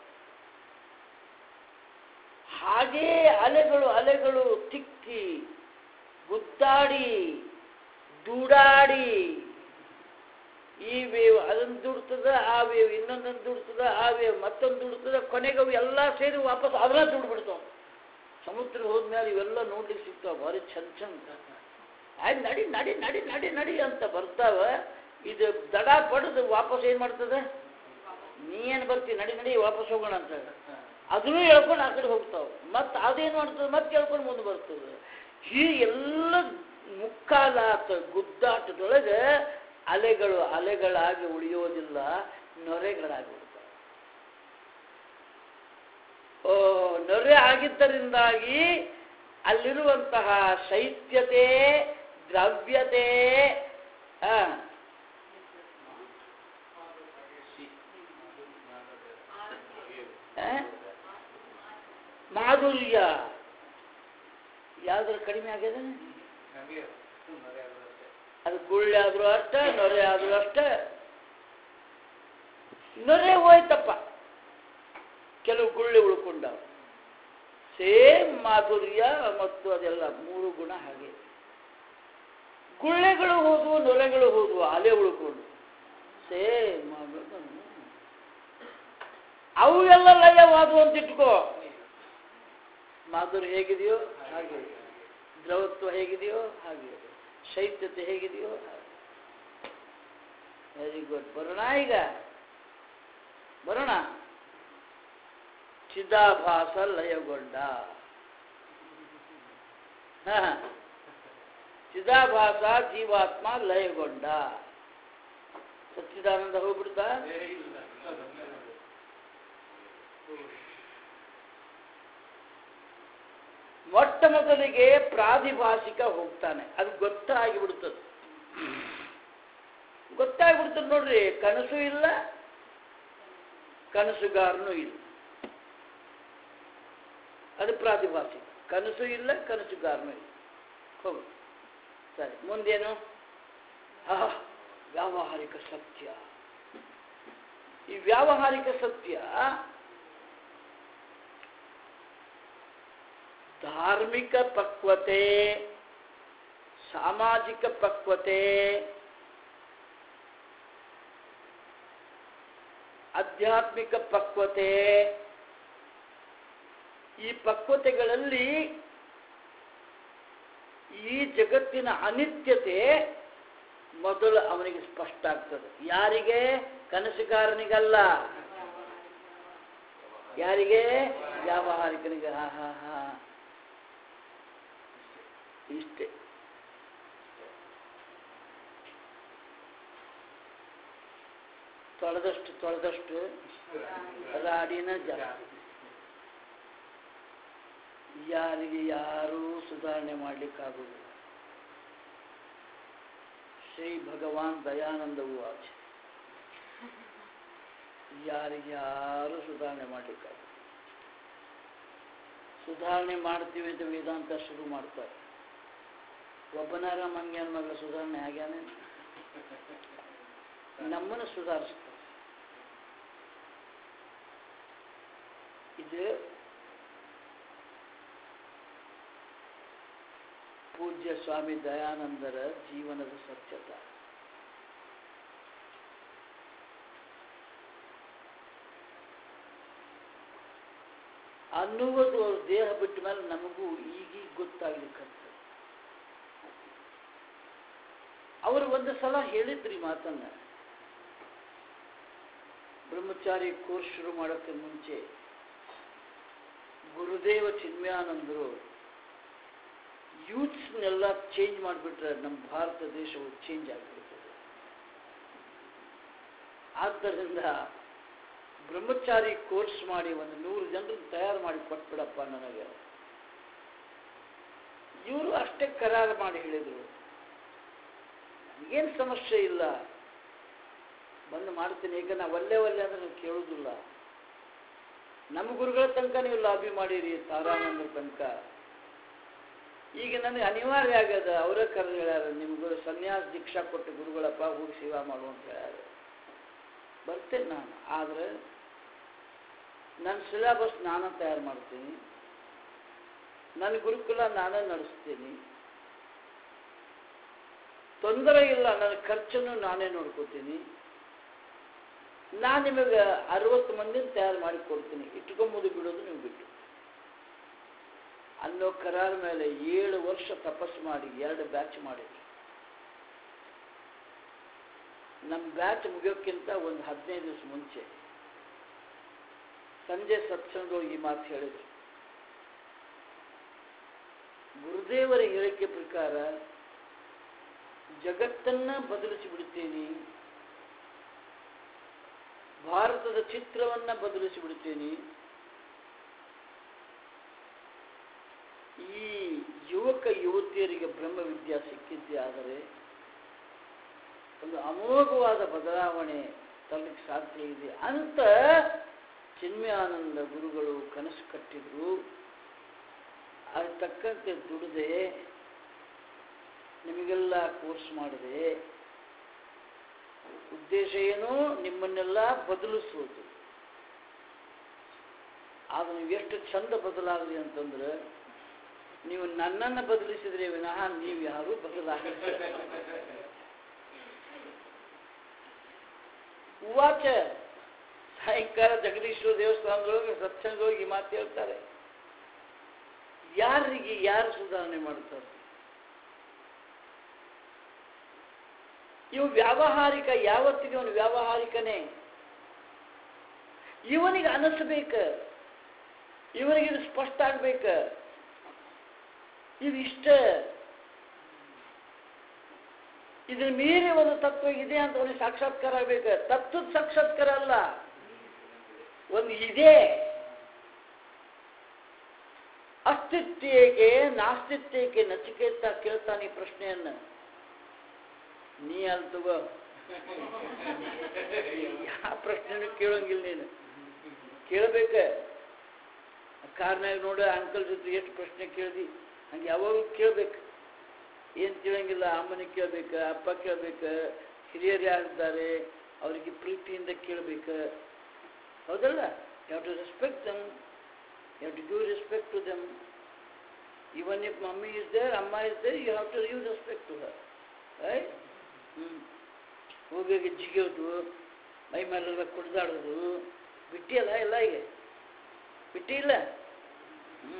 ಹಾಗೇ ಅಲೆಗಳು ಅಲೆಗಳು ತಿಕ್ಕಿ ಗುದ್ದಾಡಿ ದೂಡಾಡಿ ಈ ವೇವ್ ಅದನ್ನು ದುಡ್ತದ ಆ ವೇವ್ ಇನ್ನೊಂದನ್ನು ದುಡ್ತದ ಆ ವೇವ್ ಮತ್ತೊಂದು ದುಡ್ತದ ಕೊನೆಗೆ ಅವು ಎಲ್ಲ ಸೇರಿ ವಾಪಸ್ ಅದನ್ನ ದುಡ್ಬಿಡ್ತಾವ ಸಮುದ್ರ ಹೋದ್ಮೇಲೆ ಇವೆಲ್ಲ ನೋಡ್ಲಿಕ್ಕೆ ಸಿಗ್ತಾವ ಭಾರಿ ಚಂದ ಚಂದ ಆಯ್ತು ನಡಿ ನಡಿ ನಡಿ ನಡಿ ನಡಿ ಅಂತ ಬರ್ತಾವ ಇದು ದಡ ಪಡೆದು ವಾಪಸ್ ಏನು ಮಾಡ್ತದೆ ನೀ ಏನು ಬರ್ತಿ ನಡಿ ನಡಿ ವಾಪಸ್ ಹೋಗೋಣ ಅಂತ ಅದನ್ನು ಹೇಳ್ಕೊಂಡು ಆ ಕಡೆ ಹೋಗ್ತಾವ ಮತ್ತೆ ಅದೇನು ಮಾಡ್ತದೆ ಮತ್ತೆ ಹೇಳ್ಕೊಂಡು ಮುಂದೆ ಬರ್ತದೆ ಈ ಎಲ್ಲ ಮುಕ್ಕಾಲಾತ ಗುದ್ದಾಟದೊಳಗೆ ಅಲೆಗಳು ಅಲೆಗಳಾಗಿ ಉಳಿಯೋದಿಲ್ಲ ನೊರೆಗಳಾಗಿ ಉಳಿತಾವೆ ಓ ನೊರೆ ಆಗಿದ್ದರಿಂದಾಗಿ ಅಲ್ಲಿರುವಂತಹ ಶೈತ್ಯತೆ ದ್ರವ್ಯತೆ ಆ, ಆ? ಮಾಧುರ್ಯ ಯಾವ್ದ್ರ ಕಡಿಮೆ ಆಗಿದೆ ಅದು ಗುಳ್ಳೆ ಆದ್ರೂ ಅಷ್ಟೇ ನೊರೆ ಆದ್ರೂ ಅಷ್ಟೇ ನೊರೆ ಹೋಯ್ತಪ್ಪ ಕೆಲವು ಗುಳ್ಳೆ ಉಳ್ಕೊಂಡವ ಸೇಮ್ ಮಾಧುರ್ಯ ಮತ್ತು ಅದೆಲ್ಲ ಮೂರು ಗುಣ ಹಾಗೆ ಗುಳ್ಳೆಗಳು ಹೋದವು ನೊರೆಗಳು ಹೋದವು ಅಲೆ ಉಳ್ಕೊಂಡು ಸೇಮ್ ಅವು ಎಲ್ಲ ಲಯವಾದವು ಅಂತ ಇಟ್ಕೋ ಮಾಧುರ್ಯ ಹೇಗಿದೆಯೋ ಹಾಗೆ ದ್ರವತ್ವ ಹೇಗಿದೆಯೋ ಹಾಗೆ ಶೈತ್ಯತೆ ಹೇಗಿದೆಯೋ ಹಾಗೆ ವೆರಿ ಗುಡ್ ಬರೋಣ ಈಗ ಬರೋಣ ಚಿದಾಭಾಸ ಲಯಗೊಂಡ ಹ. ಚಿದಾಭಾಸ ಜೀವಾತ್ಮ ಲಯಗೊಂಡ ಸಚ್ಚಿದಾನಂದ ಹೋಗ್ಬಿಡ್ತಾ ಮೊಟ್ಟ ಮೊದಲಿಗೆ ಪ್ರಾದಿಭಾಷಿಕ ಹೋಗ್ತಾನೆ ಅದು ಗೊತ್ತಾಗಿ ಬಿಡ್ತದೆ ಗೊತ್ತಾಗ್ಬಿಡ್ತದೆ ನೋಡ್ರಿ ಕನಸು ಇಲ್ಲ ಕನಸುಗಾರನೂ ಇಲ್ಲ ಅದು ಪ್ರಾದಿಭಾಷಿಕ ಕನಸು ಇಲ್ಲ ಕನಸುಗಾರನೂ ಇಲ್ಲ ಹೋಗು ಸರಿ ಮುಂದೇನು ಆ ವ್ಯಾವಹಾರಿಕ ಸತ್ಯ ಈ ವ್ಯಾವಹಾರಿಕ ಸತ್ಯ ಧಾರ್ಮಿಕ ಪಕ್ವತೆ ಸಾಮಾಜಿಕ ಪಕ್ವತೆ ಆಧ್ಯಾತ್ಮಿಕ ಪಕ್ವತೆ ಈ ಪಕ್ವತೆಗಳಲ್ಲಿ ಈ ಜಗತ್ತಿನ ಅನಿತ್ಯತೆ ಮೊದಲು ಅವನಿಗೆ ಸ್ಪಷ್ಟ ಆಗ್ತದೆ ಯಾರಿಗೆ ಕನಸುಗಾರನಿಗಲ್ಲ ಯಾರಿಗೆ ವ್ಯಾವಹಾರಿಕನಿಗೆ ಹಾ ಹಾ ಹಾ ಇಷ್ಟೇ ತೊಳೆದಷ್ಟು ತೊಳೆದಷ್ಟು ರಾಡಿನ ಜಾಸ್ತಿ ಯಾರಿಗೆ ಯಾರೂ ಸುಧಾರಣೆ ಮಾಡಲಿಕ್ಕಾಗುವುದಿಲ್ಲ ಶ್ರೀ ಭಗವಾನ್ ದಯಾನಂದವು ಆಚೆ ಯಾರಿಗೆ ಯಾರು ಸುಧಾರಣೆ ಮಾಡಲಿಕ್ಕಾಗ ಸುಧಾರಣೆ ಮಾಡ್ತೀವಿ ಅಂತ ವೇದಾಂತ ಶುರು ಮಾಡ್ತಾರೆ ಒಬ್ಬನಾರ ಮಂಗ್ಯನ ಮಗಳ ಸುಧಾರಣೆ ಆಗ್ಯಾನೆ ನಮ್ಮನ್ನು ಸುಧಾರಿಸ್ತಾರೆ ಇದು ಪೂಜ್ಯ ಸ್ವಾಮಿ ದಯಾನಂದರ ಜೀವನದ ಸತ್ಯತೆ ಅನ್ನುವುದು ಅವ್ರ ದೇಹ ಬಿಟ್ಟ ಮೇಲೆ ನಮಗೂ ಈಗೀಗ ಗೊತ್ತಾಗ್ಲಿಕ್ಕಂತ ಅವರು ಒಂದು ಸಲ ಹೇಳಿದ್ರಿ ಮಾತನ್ನ ಬ್ರಹ್ಮಚಾರಿ ಕೋರ್ಸ್ ಶುರು ಮಾಡೋಕ್ಕೆ ಮುಂಚೆ ಗುರುದೇವ ಚಿನ್ಮಯಾನಂದರು ಯೂತ್ಸ್ನೆಲ್ಲ ಚೇಂಜ್ ಮಾಡಿಬಿಟ್ರೆ ನಮ್ಮ ಭಾರತ ದೇಶವು ಚೇಂಜ್ ಆಗಿಬಿಡ್ತದೆ ಆದ್ದರಿಂದ ಬ್ರಹ್ಮಚಾರಿ ಕೋರ್ಸ್ ಮಾಡಿ ಒಂದು ನೂರು ಜನರನ್ನು ತಯಾರು ಮಾಡಿ ಕೊಟ್ಬಿಡಪ್ಪ ನನಗೆ ಇವರು ಅಷ್ಟೇ ಕರಾರು ಮಾಡಿ ಹೇಳಿದರು ಏನು ಸಮಸ್ಯೆ ಇಲ್ಲ ಬಂದು ಮಾಡ್ತೀನಿ ಈಗ ನಾವು ಒಲ್ಲೆ ಒಲ್ಲೆ ಅಂದ್ರೆ ನೀವು ಕೇಳೋದಿಲ್ಲ ನಮ್ಮ ಗುರುಗಳ ತನಕ ನೀವು ಲಾಬಿ ಮಾಡಿರಿ ತಾರಾನಂದ್ರ ತನಕ ಈಗ ನನಗೆ ಅನಿವಾರ್ಯ ಆಗ್ಯದ ಅವರೇ ಕರೆದು ಹೇಳ್ಯಾರ ನಿಮ್ಗೆ ಸನ್ಯಾಸ ದೀಕ್ಷಾ ಕೊಟ್ಟು ಗುರುಗಳಪ್ಪ ಹೋಗಿ ಸೇವಾ ಮಾಡು ಅಂತ ಹೇಳ್ಯಾರ ಬರ್ತೇನೆ ನಾನು ಆದರೆ ನನ್ನ ಸಿಲೆಬಸ್ ನಾನೇ ತಯಾರು ಮಾಡ್ತೀನಿ ನನ್ನ ಗುರುಕುಲ ನಾನೇ ನಡೆಸ್ತೀನಿ ತೊಂದರೆ ಇಲ್ಲ ನನ್ನ ಖರ್ಚನ್ನು ನಾನೇ ನೋಡ್ಕೋತೀನಿ ನಾನು ನಿಮಗೆ ಅರವತ್ತು ಮಂದಿನ ತಯಾರು ಮಾಡಿ ಕೊಡ್ತೀನಿ ಇಟ್ಕೊಂಬುದು ಬಿಡೋದು ನೀವು ಬಿಟ್ಟು ಅನ್ನೋ ಕರಾರ ಮೇಲೆ ಏಳು ವರ್ಷ ತಪಸ್ಸು ಮಾಡಿ ಎರಡು ಬ್ಯಾಚ್ ಮಾಡಿದ್ವಿ ನಮ್ಮ ಬ್ಯಾಚ್ ಮುಗಿಯೋಕ್ಕಿಂತ ಒಂದು ಹದಿನೈದು ದಿವಸ ಮುಂಚೆ ಸಂಜೆ ಸತ್ಸಂಗ ಈ ಮಾತು ಹೇಳಿದರು ಗುರುದೇವರ ಹೇಳಿಕೆ ಪ್ರಕಾರ ಜಗತ್ತನ್ನ ಬದಲಿಸಿ ಬಿಡ್ತೀನಿ ಭಾರತದ ಚಿತ್ರವನ್ನ ಬದಲಿಸಿ ಬಿಡ್ತೀನಿ ಈ ಯುವಕ ಯುವತಿಯರಿಗೆ ಬ್ರಹ್ಮವಿದ್ಯಾ ಸಿಕ್ಕಿದ್ದೇ ಆದರೆ ಒಂದು ಅಮೋಘವಾದ ಬದಲಾವಣೆ ತರಲಿಕ್ಕೆ ಸಾಧ್ಯ ಇದೆ ಅಂತ ಚಿನ್ಮಯಾನಂದ ಗುರುಗಳು ಕನಸು ಕಟ್ಟಿದ್ರು ಅದು ತಕ್ಕಂತೆ ದುಡಿದೆ ನಿಮಗೆಲ್ಲ ಕೋರ್ಸ್ ಮಾಡಿದೆ ಉದ್ದೇಶ ಏನು ನಿಮ್ಮನ್ನೆಲ್ಲ ಬದಲಿಸುವುದು ಆಗ ನೀವು ಎಷ್ಟು ಚಂದ ಬದಲಾಗಲಿ ಅಂತಂದ್ರೆ ನೀವು ನನ್ನನ್ನು ಬದಲಿಸಿದ್ರೆ ವಿನಃ ನೀವು ಯಾರೂ ಬದಲಾಗಿಲ್ಲ ಉವಾಚ ಸಾಯಂಕಾಲ ಜಗದೀಶ್ವರ ದೇವಸ್ಥಾನದೊಳಗೆ ಸತ್ಸಂಗವಾಗಿ ಮಾತು ಹೇಳ್ತಾರೆ ಯಾರಿಗೆ ಯಾರು ಸುಧಾರಣೆ ಮಾಡ್ತಾರೆ ಇವು ವ್ಯಾವಹಾರಿಕ ಯಾವತ್ತಿಗೆ ಅವನು ವ್ಯಾವಹಾರಿಕನೇ ಇವನಿಗೆ ಅನಿಸ್ಬೇಕ ಇವನಿಗೆ ಇದು ಸ್ಪಷ್ಟ ಆಗ್ಬೇಕ ಇದು ಇಷ್ಟ ಇದನ್ನ ಮೀರಿ ಒಂದು ತತ್ವ ಇದೆ ಅಂತ ಅವನಿಗೆ ಸಾಕ್ಷಾತ್ಕಾರ ಆಗ್ಬೇಕು ತತ್ವದ ಸಾಕ್ಷಾತ್ಕಾರ ಅಲ್ಲ ಒಂದು ಇದೆ ಅಸ್ತಿತ್ವಕ್ಕೆ ನಾಸ್ತಿತ್ವಕ್ಕೆ ನಚಿಕೇತ ಕೇಳ್ತಾನೆ ಈ ಪ್ರಶ್ನೆಯನ್ನ ನೀ ಅಲ್ಲಿ ತಗೋ ಯಾವ ಪ್ರಶ್ನೆನೂ ಕೇಳೋಂಗಿಲ್ಲ ನೀನು ಕೇಳಬೇಕ ಕಾರ್ನಾಗ ನೋಡ ಅಂಕಲ್ ಜೊತೆ ಎಷ್ಟು ಪ್ರಶ್ನೆ ಕೇಳ್ದಿ ಹಂಗೆ ಯಾವಾಗಲೂ ಕೇಳ್ಬೇಕು ಏನು ತಿಳಂಗಿಲ್ಲ ಅಮ್ಮನಿಗೆ ಕೇಳ್ಬೇಕು ಅಪ್ಪ ಕೇಳ್ಬೇಕು ಹಿರಿಯರು ಯಾರಿದ್ದಾರೆ ಅವರಿಗೆ ಪ್ರೀತಿಯಿಂದ ಕೇಳಬೇಕು ಹೌದಲ್ಲ you to respect them you to give respect to them even if mummy is there amma is there you have to give respect to her right ಹ್ಞೂ ಹೋಗಿ ಜಿಗಿಯೋದು ಮೈ ಮೇಲೆಲ್ಲ ಕುಡ್ದಾಡೋದು ಬಿಟ್ಟಿಯಲ್ಲ ಎಲ್ಲ ಈಗ ಬಿಟ್ಟಿಲ್ಲ ಹ್ಞೂ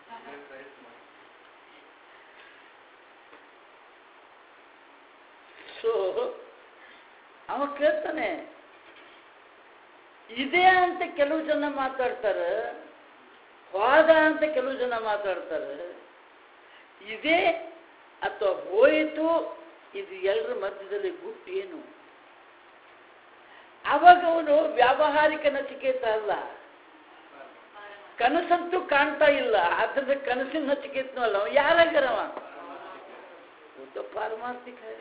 ಸೊ ಅವ ಕೇಳ್ತಾನೆ ಇದೆ ಅಂತ ಕೆಲವು ಜನ ಮಾತಾಡ್ತಾರೆ ಹೋದ ಅಂತ ಕೆಲವು ಜನ ಮಾತಾಡ್ತಾರೆ ಇದೆ ಅಥವಾ ಹೋಯಿತು ಇದು ಎಲ್ಲರ ಮಧ್ಯದಲ್ಲಿ ಗುಟ್ಟು ಏನು ಅವಾಗ ಅವನು ವ್ಯಾವಹಾರಿಕ ನಚಿಕೇತ ಅಲ್ಲ ಕನಸಂತೂ ಕಾಣ್ತಾ ಇಲ್ಲ ಅದರ ಕನಸಿನ ನಚಿಕೇತನೂ ಅಲ್ಲ ಅವ ಯಾರಾಗ್ಯಾರವ वो ಪಾರಮಾರ್ಥಿಕ है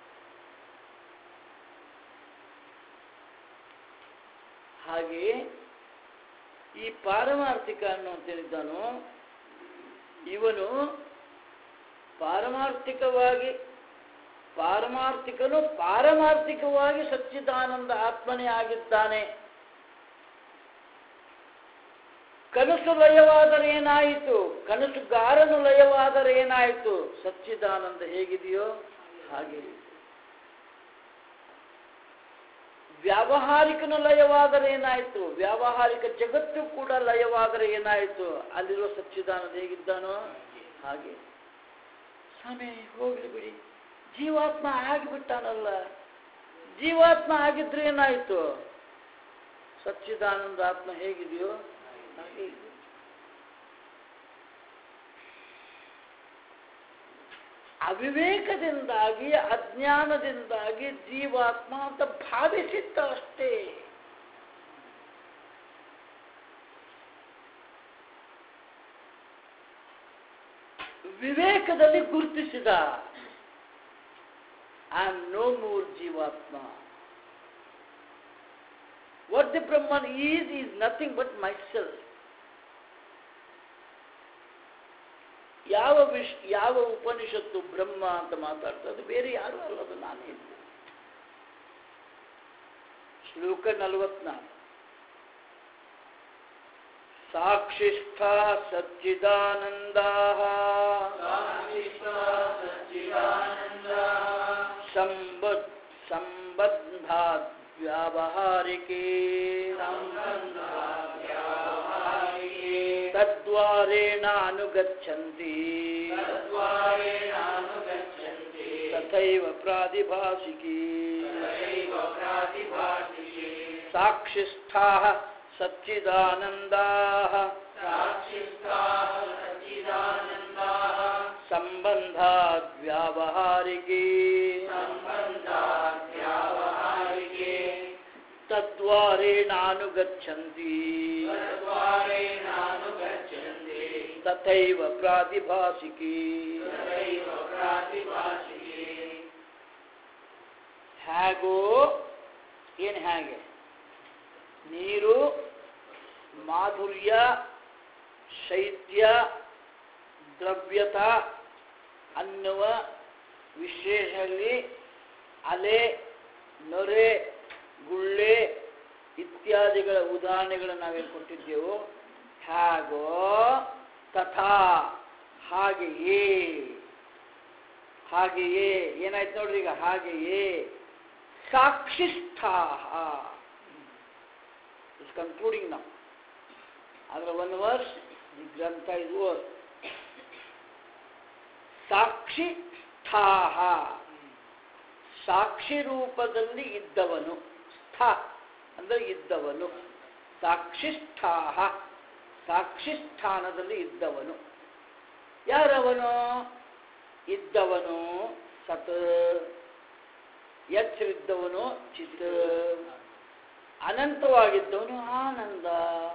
ಹಾಗೆ ಈ ಪಾರಮಾರ್ಥಿಕ ಅನ್ನುವಂತೇನಿದ್ದಾನೋ ಇವನು ಪಾರಮಾರ್ಥಿಕವಾಗಿ ಪಾರಮಾರ್ಥಿಕನು ಪಾರಮಾರ್ಥಿಕವಾಗಿ ಸಚ್ಚಿದಾನಂದ ಆತ್ಮನೇ ಆಗಿದ್ದಾನೆ ಕನಸು ಲಯವಾದರೆ ಏನಾಯಿತು ಕನಸುಗಾರನು ಲಯವಾದರೆ ಏನಾಯಿತು ಸಚ್ಚಿದಾನಂದ ಹೇಗಿದೆಯೋ ಹಾಗೆ ಇದೆ. ವ್ಯಾವಹಾರಿಕನು ಲಯವಾದರೆ ಏನಾಯಿತು ವ್ಯಾವಹಾರಿಕ ಜಗತ್ತು ಕೂಡ ಲಯವಾದರೆ ಏನಾಯಿತು ಅಲ್ಲಿರೋ ಸಚ್ಚಿದಾನಂದ ಹೇಗಿದ್ದಾನೋ ಹಾಗೆ ಸ್ವಾಮಿ ಹೋಗ್ಲಿ ಬಿಡಿ ಜೀವಾತ್ಮ ಆಗಿಬಿಟ್ಟಾನಲ್ಲ ಜೀವಾತ್ಮ ಆಗಿದ್ರೆ ಏನಾಯಿತು ಸಚ್ಚಿದಾನಂದ ಆತ್ಮ ಹೇಗಿದೆಯೋ ಹಾಗೆ ಇದೆ ಅವಿವೇಕದಿಂದಾಗಿ ಅಜ್ಞಾನದಿಂದಾಗಿ ಜೀವಾತ್ಮ ಅಂತ ಭಾವಿಸಿದ್ದ ಅಷ್ಟೇ ವಿವೇಕದಲ್ಲಿ ಗುರುತಿಸಿದ I am no more jivatma what the Brahman is is nothing but my self ಯಾವ ವಿಶ್ ಯಾವ ಉಪನಿಷತ್ತು ಬ್ರಹ್ಮ ಅಂತ ಮಾತಾಡ್ತದೆ ಅದು ಬೇರೆ ಯಾರು ಅಲ್ಲ ಅದು ನಾನೇ ಇದ್ದೆ ಶ್ಲೋಕ ನಲವತ್ನಾಲ್ಕು ಸಾಕ್ಷಿಷ್ಠ ಸಚ್ಚಿದಾನಂದ ಸಂಬದ್ ಸಂಬಂಧಾತ್ ವ್ಯಾವಹಾರಿಕೆ ತದ್ವಾರೇಣಾನುಗಚ್ಚಂತಿ ತಥೈವ ಪ್ರಾದಿಭಾಸಿಕಿ ಸಾಕ್ಷಿಷ್ಠಾಃ ಸಚ್ಚಿದಾನಂದಾಃ ಸಂಬಂಧಾತ್ ವ್ಯಾವಹಾರಿಕೆ ತದ್ವಾರೇಣಾನುಗಚ್ಚಂತಿ ತಥೈವ ಪ್ರಾತಿಭಾಸಿಕಿ ಹೇಗೋ ಏನು ಹೇಗೆ ನೀರು ಮಾಧುರ್ಯ ಶೈತ್ಯ ದ್ರವ್ಯತ ಅನ್ನುವ ವಿಶೇಷದಲ್ಲಿ ಅಲೆ ನೊರೆ ಗುಳ್ಳೆ ಇತ್ಯಾದಿಗಳ ಉದಾಹರಣೆಗಳನ್ನು ನಾವೇನು ಕೊಟ್ಟಿದ್ದೆವು ಹೇಗೋ ತಥಾ ಹಾಗೆಯೇ ಹಾಗೆಯೇ ಏನಾಯ್ತು ನೋಡ್ರಿ ಈಗ ಹಾಗೆಯೇ ಸಾಕ್ಷಿಷ್ಠಾ ಇಸ್ ಕನ್ಕ್ಲೂಡಿಂಗ್ ನಾವು ಅದರ ಒನ್ ವರ್ಸ್ ಈ ಗ್ರಂಥ ಇದು ಓರ್ ಸಾಕ್ಷಿ ಸ್ಥಾಹ ಸಾಕ್ಷಿ ರೂಪದಲ್ಲಿ ಇದ್ದವನು ಸ್ಥ ಅಂದರೆ ಇದ್ದವನು ಸಾಕ್ಷಿಷ್ಠಾಹ ಸಾಕ್ಷಿಷ್ಠಾನದಲ್ಲಿ ಇದ್ದವನು ಯಾರವನು ಇದ್ದವನು ಸತ್ ಎಚ್ಚರಿದ್ದವನು ಚಿತ್ ಅನಂತವಾಗಿದ್ದವನು ಆನಂದ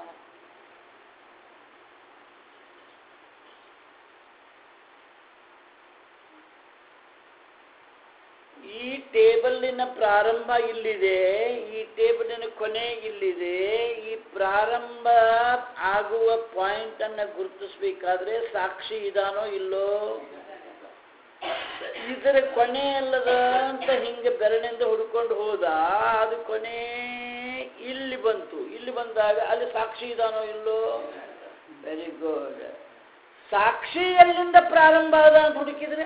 ಈ ಟೇಬಲ್ಲಿನ ಪ್ರಾರಂಭ ಇಲ್ಲಿದೆ ಈ ಟೇಬಲಿನ ಕೊನೆ ಇಲ್ಲಿದೆ ಈ ಪ್ರಾರಂಭ ಆಗುವ ಪಾಯಿಂಟ್ ಅನ್ನ ಗುರುತಿಸ್ಬೇಕಾದ್ರೆ ಸಾಕ್ಷಿ ಇದಾನೋ ಇಲ್ಲೋ ಇದರ ಕೊನೆ ಅಲ್ಲದ ಅಂತ ಹಿಂಗೆ ಬೆರಳಿಂದ ಹುಡ್ಕೊಂಡು ಹೋದ ಅದು ಕೊನೆ ಇಲ್ಲಿ ಬಂತು ಇಲ್ಲಿ ಬಂದಾಗ ಅಲ್ಲಿ ಸಾಕ್ಷಿ ಇದಾನೋ ಇಲ್ಲೋ ವೆರಿ ಗುಡ್ ಸಾಕ್ಷಿ ಎಲ್ಲಿಂದ ಪ್ರಾರಂಭ ಆದ ಅಂತ ಹುಡುಕಿದ್ರೆ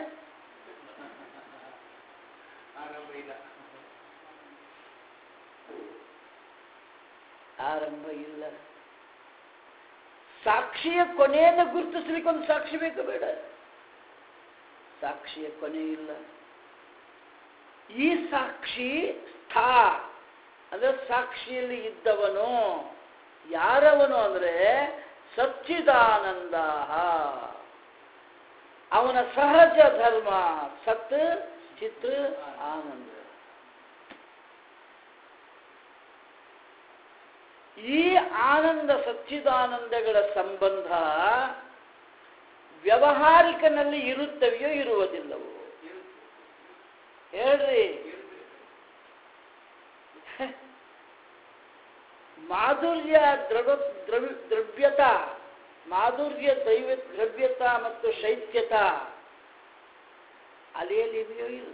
ಆರಂಭ ಇಲ್ಲ ಆರಂಭ ಇಲ್ಲ ಸಾಕ್ಷಿಯ ಕೊನೆಯನ್ನು ಗುರುತಿಸ್ಲಿಕ್ಕೆ ಒಂದು ಸಾಕ್ಷಿ ಬೇಕು ಬೇಡ ಸಾಕ್ಷಿಯ ಕೊನೆ ಇಲ್ಲ ಈ ಸಾಕ್ಷಿ ಸ್ಥಾ ಅಂದ್ರೆ ಸಾಕ್ಷಿಯಲ್ಲಿ ಇದ್ದವನು ಯಾರವನು ಅಂದ್ರೆ ಸಚ್ಚಿದಾನಂದ ಅವನ ಸಹಜ ಧರ್ಮ ಸತ್ ಚಿತ್ ಆನಂದ ಈ ಆನಂದ ಸಚ್ಚಿದಾನಂದಗಳ ಸಂಬಂಧ ವ್ಯವಹಾರಿಕನಲ್ಲಿ ಇರುತ್ತವೆಯೋ ಇರುವುದಿಲ್ಲವೋ ಹೇಳ್ರಿ ಮಾಧುರ್ಯ ದ್ರವ ದ್ರವ್ಯ ದ್ರವ್ಯತ ಮಾಧುರ್ಯ ದೈವ ದ್ರವ್ಯತ ಮತ್ತು ಶೈತ್ಯತ ಅಲೆಯಲ್ಲಿವೆಯೋ ಇಲ್ಲ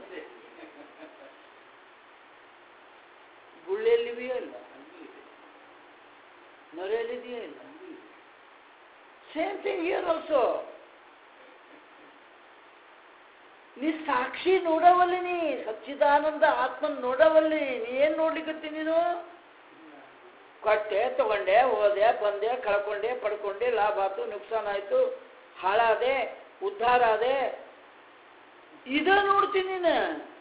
ಗುಳ್ಳೆಯಲ್ಲಿವೆಯೋ ಇಲ್ಲ ನೊರೆಯಲ್ಲಿದೆಯೋ ಇಲ್ಲ ಸೇಮ್ ಥಿಂಗ್ ಹಿಯರ್ ಆಲ್ಸೋ ನೀ ಸಾಕ್ಷಿ ನೋಡವಲ್ಲಿ ನೀ ಸಚ್ಚಿದಾನಂದ ಆತ್ಮನ್ ನೋಡವಲ್ಲಿ ನೀ ಏನ್ ನೋಡ್ಲಿಕ್ಕತ್ತಿ ನೀನು ಕೊಟ್ಟೆ ತಗೊಂಡೆ ಹೋದೆ ಬಂದೆ ಕಳ್ಕೊಂಡೆ ಪಡ್ಕೊಂಡೆ ಲಾಭ ಆಯ್ತು ನುಕ್ಸಾನ್ ಆಯ್ತು ಹಾಳಾದೆ ಉದ್ಧಾರ ಆದೆ ಇದ ನೋಡ್ತೀನಿ ನೀನು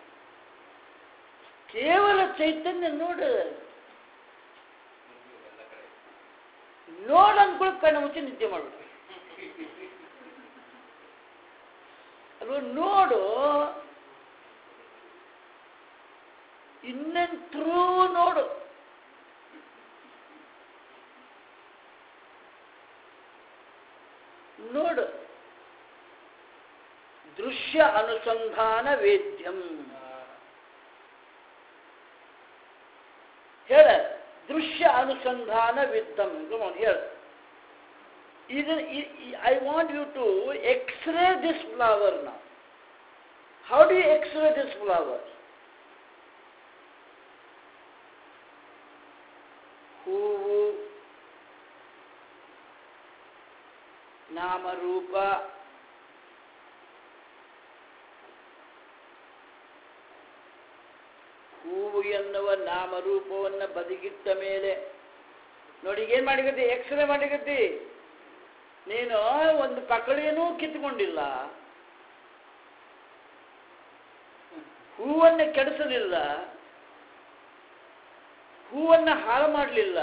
ಕೇವಲ ಚೈತನ್ಯ ನೋಡು ನೋಡ್ ಅನ್ಕೊಳಕ್ ಕಣ್ಣು ಮುಚ್ಚಿ ನಿದ್ದೆ ಮಾಡ್ಬೇಕು ಅಲ್ವ ನೋಡು ಇನ್ನೇನ್ ಥ್ರೂ ನೋಡು ನೋಡು ದೃಶ್ಯ ಅನುಸಂಧಾನ ವೇದ್ಯಂ ಹೇಳ ದೃಶ್ಯ ಅನುಸಂಧಾನ ವಿದ್ಯಂ ಹೇಳ ಇದು I want you to x-ray this flower ನಾ how do you x-ray this flower ಹೂವು ನಾಮರೂಪ ಹೂವು ಎನ್ನುವ ನಾಮರೂಪವನ್ನು ಬದಿಗಿಟ್ಟ ಮೇಲೆ ನೋಡಿ ಏನ್ ಮಾಡಿಗತ್ತಿ ಎಕ್ಸ್ರೇ ಮಾಡಿಗತ್ತಿ ನೀನು ಒಂದು ಪಕಳಿಯನೂ ಕಿತ್ಕೊಂಡಿಲ್ಲ ಹೂವನ್ನು ಕೆಡಿಸಲಿಲ್ಲ ಹೂವನ್ನು ಹಾಳು ಮಾಡಲಿಲ್ಲ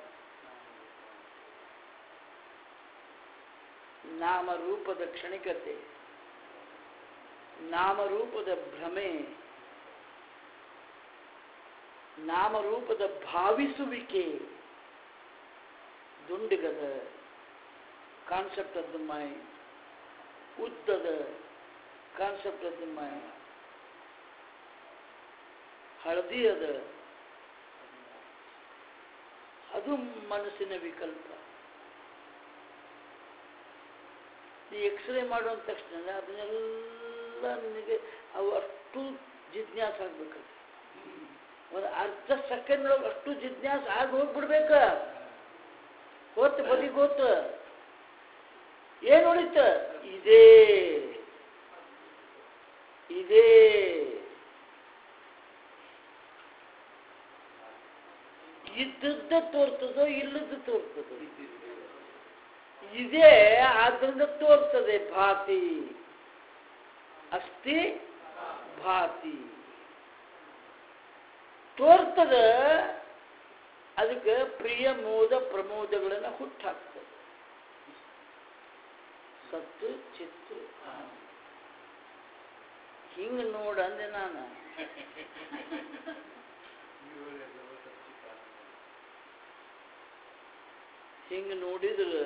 ನಾಮರೂಪದ ಕ್ಷಣಿಕತೆ ನಾಮರೂಪದ ಭ್ರಮೆ ನಾಮರೂಪದ ಭಾವಿಸುವಿಕೆ ದುಂಡಿಗದ ಕಾನ್ಸೆಪ್ಟ್ ಆಫ್ ದ ಮೈಂಡ್ ಉದ್ದದ ಕಾನ್ಸೆಪ್ಟ್ ಆಫ್ ದ ಮೈಂಡ್ ಹಳದಿ ಅದ ಅದು ಮನಸ್ಸಿನ ವಿಕಲ್ಪ ನೀ ಎಕ್ಸ್ರೇ ಮಾಡುವಂತ ತಕ್ಷಣ ಅದನ್ನೆಲ್ಲ ನಿನಗೆ ಅವು ಅಷ್ಟು ಜಿಜ್ಞಾಸ ಆಗ್ಬೇಕು ಒಂದು ಅರ್ಧ ಸೆಕೆಂಡ್ ಒಳಗೆ ಅಷ್ಟು ಜಿಜ್ಞಾಸ ಆಗಿ ಹೋಗ್ಬಿಡ್ಬೇಕ ಗೊತ್ತು ಬದಿ ಗೊತ್ತು ಏನ್ ಉಳಿತ ಇದೇ ಇದೇ ಇದ್ದದ್ದ ತೋರ್ತದೋ ಇಲ್ಲದ್ದು ತೋರ್ತದೋ ಇದೇ ಆದ್ರಿಂದ ತೋರ್ತದೆ ಭಾತಿ ಅಸ್ತಿ ಭಾತಿ ತೋರ್ತದ ಅದಕ್ಕೆ ಪ್ರಿಯ ಮೋದ ಪ್ರಮೋದಗಳನ್ನು ಹುಟ್ಟಾಕ್ತದೆ ಸತ್ತು ಚಿತ್ತು ಹಿಂಗ ನೋಡ ಅಂದೆ ನಾನು ಹಿಂಗ ನೋಡಿದ್ರೆ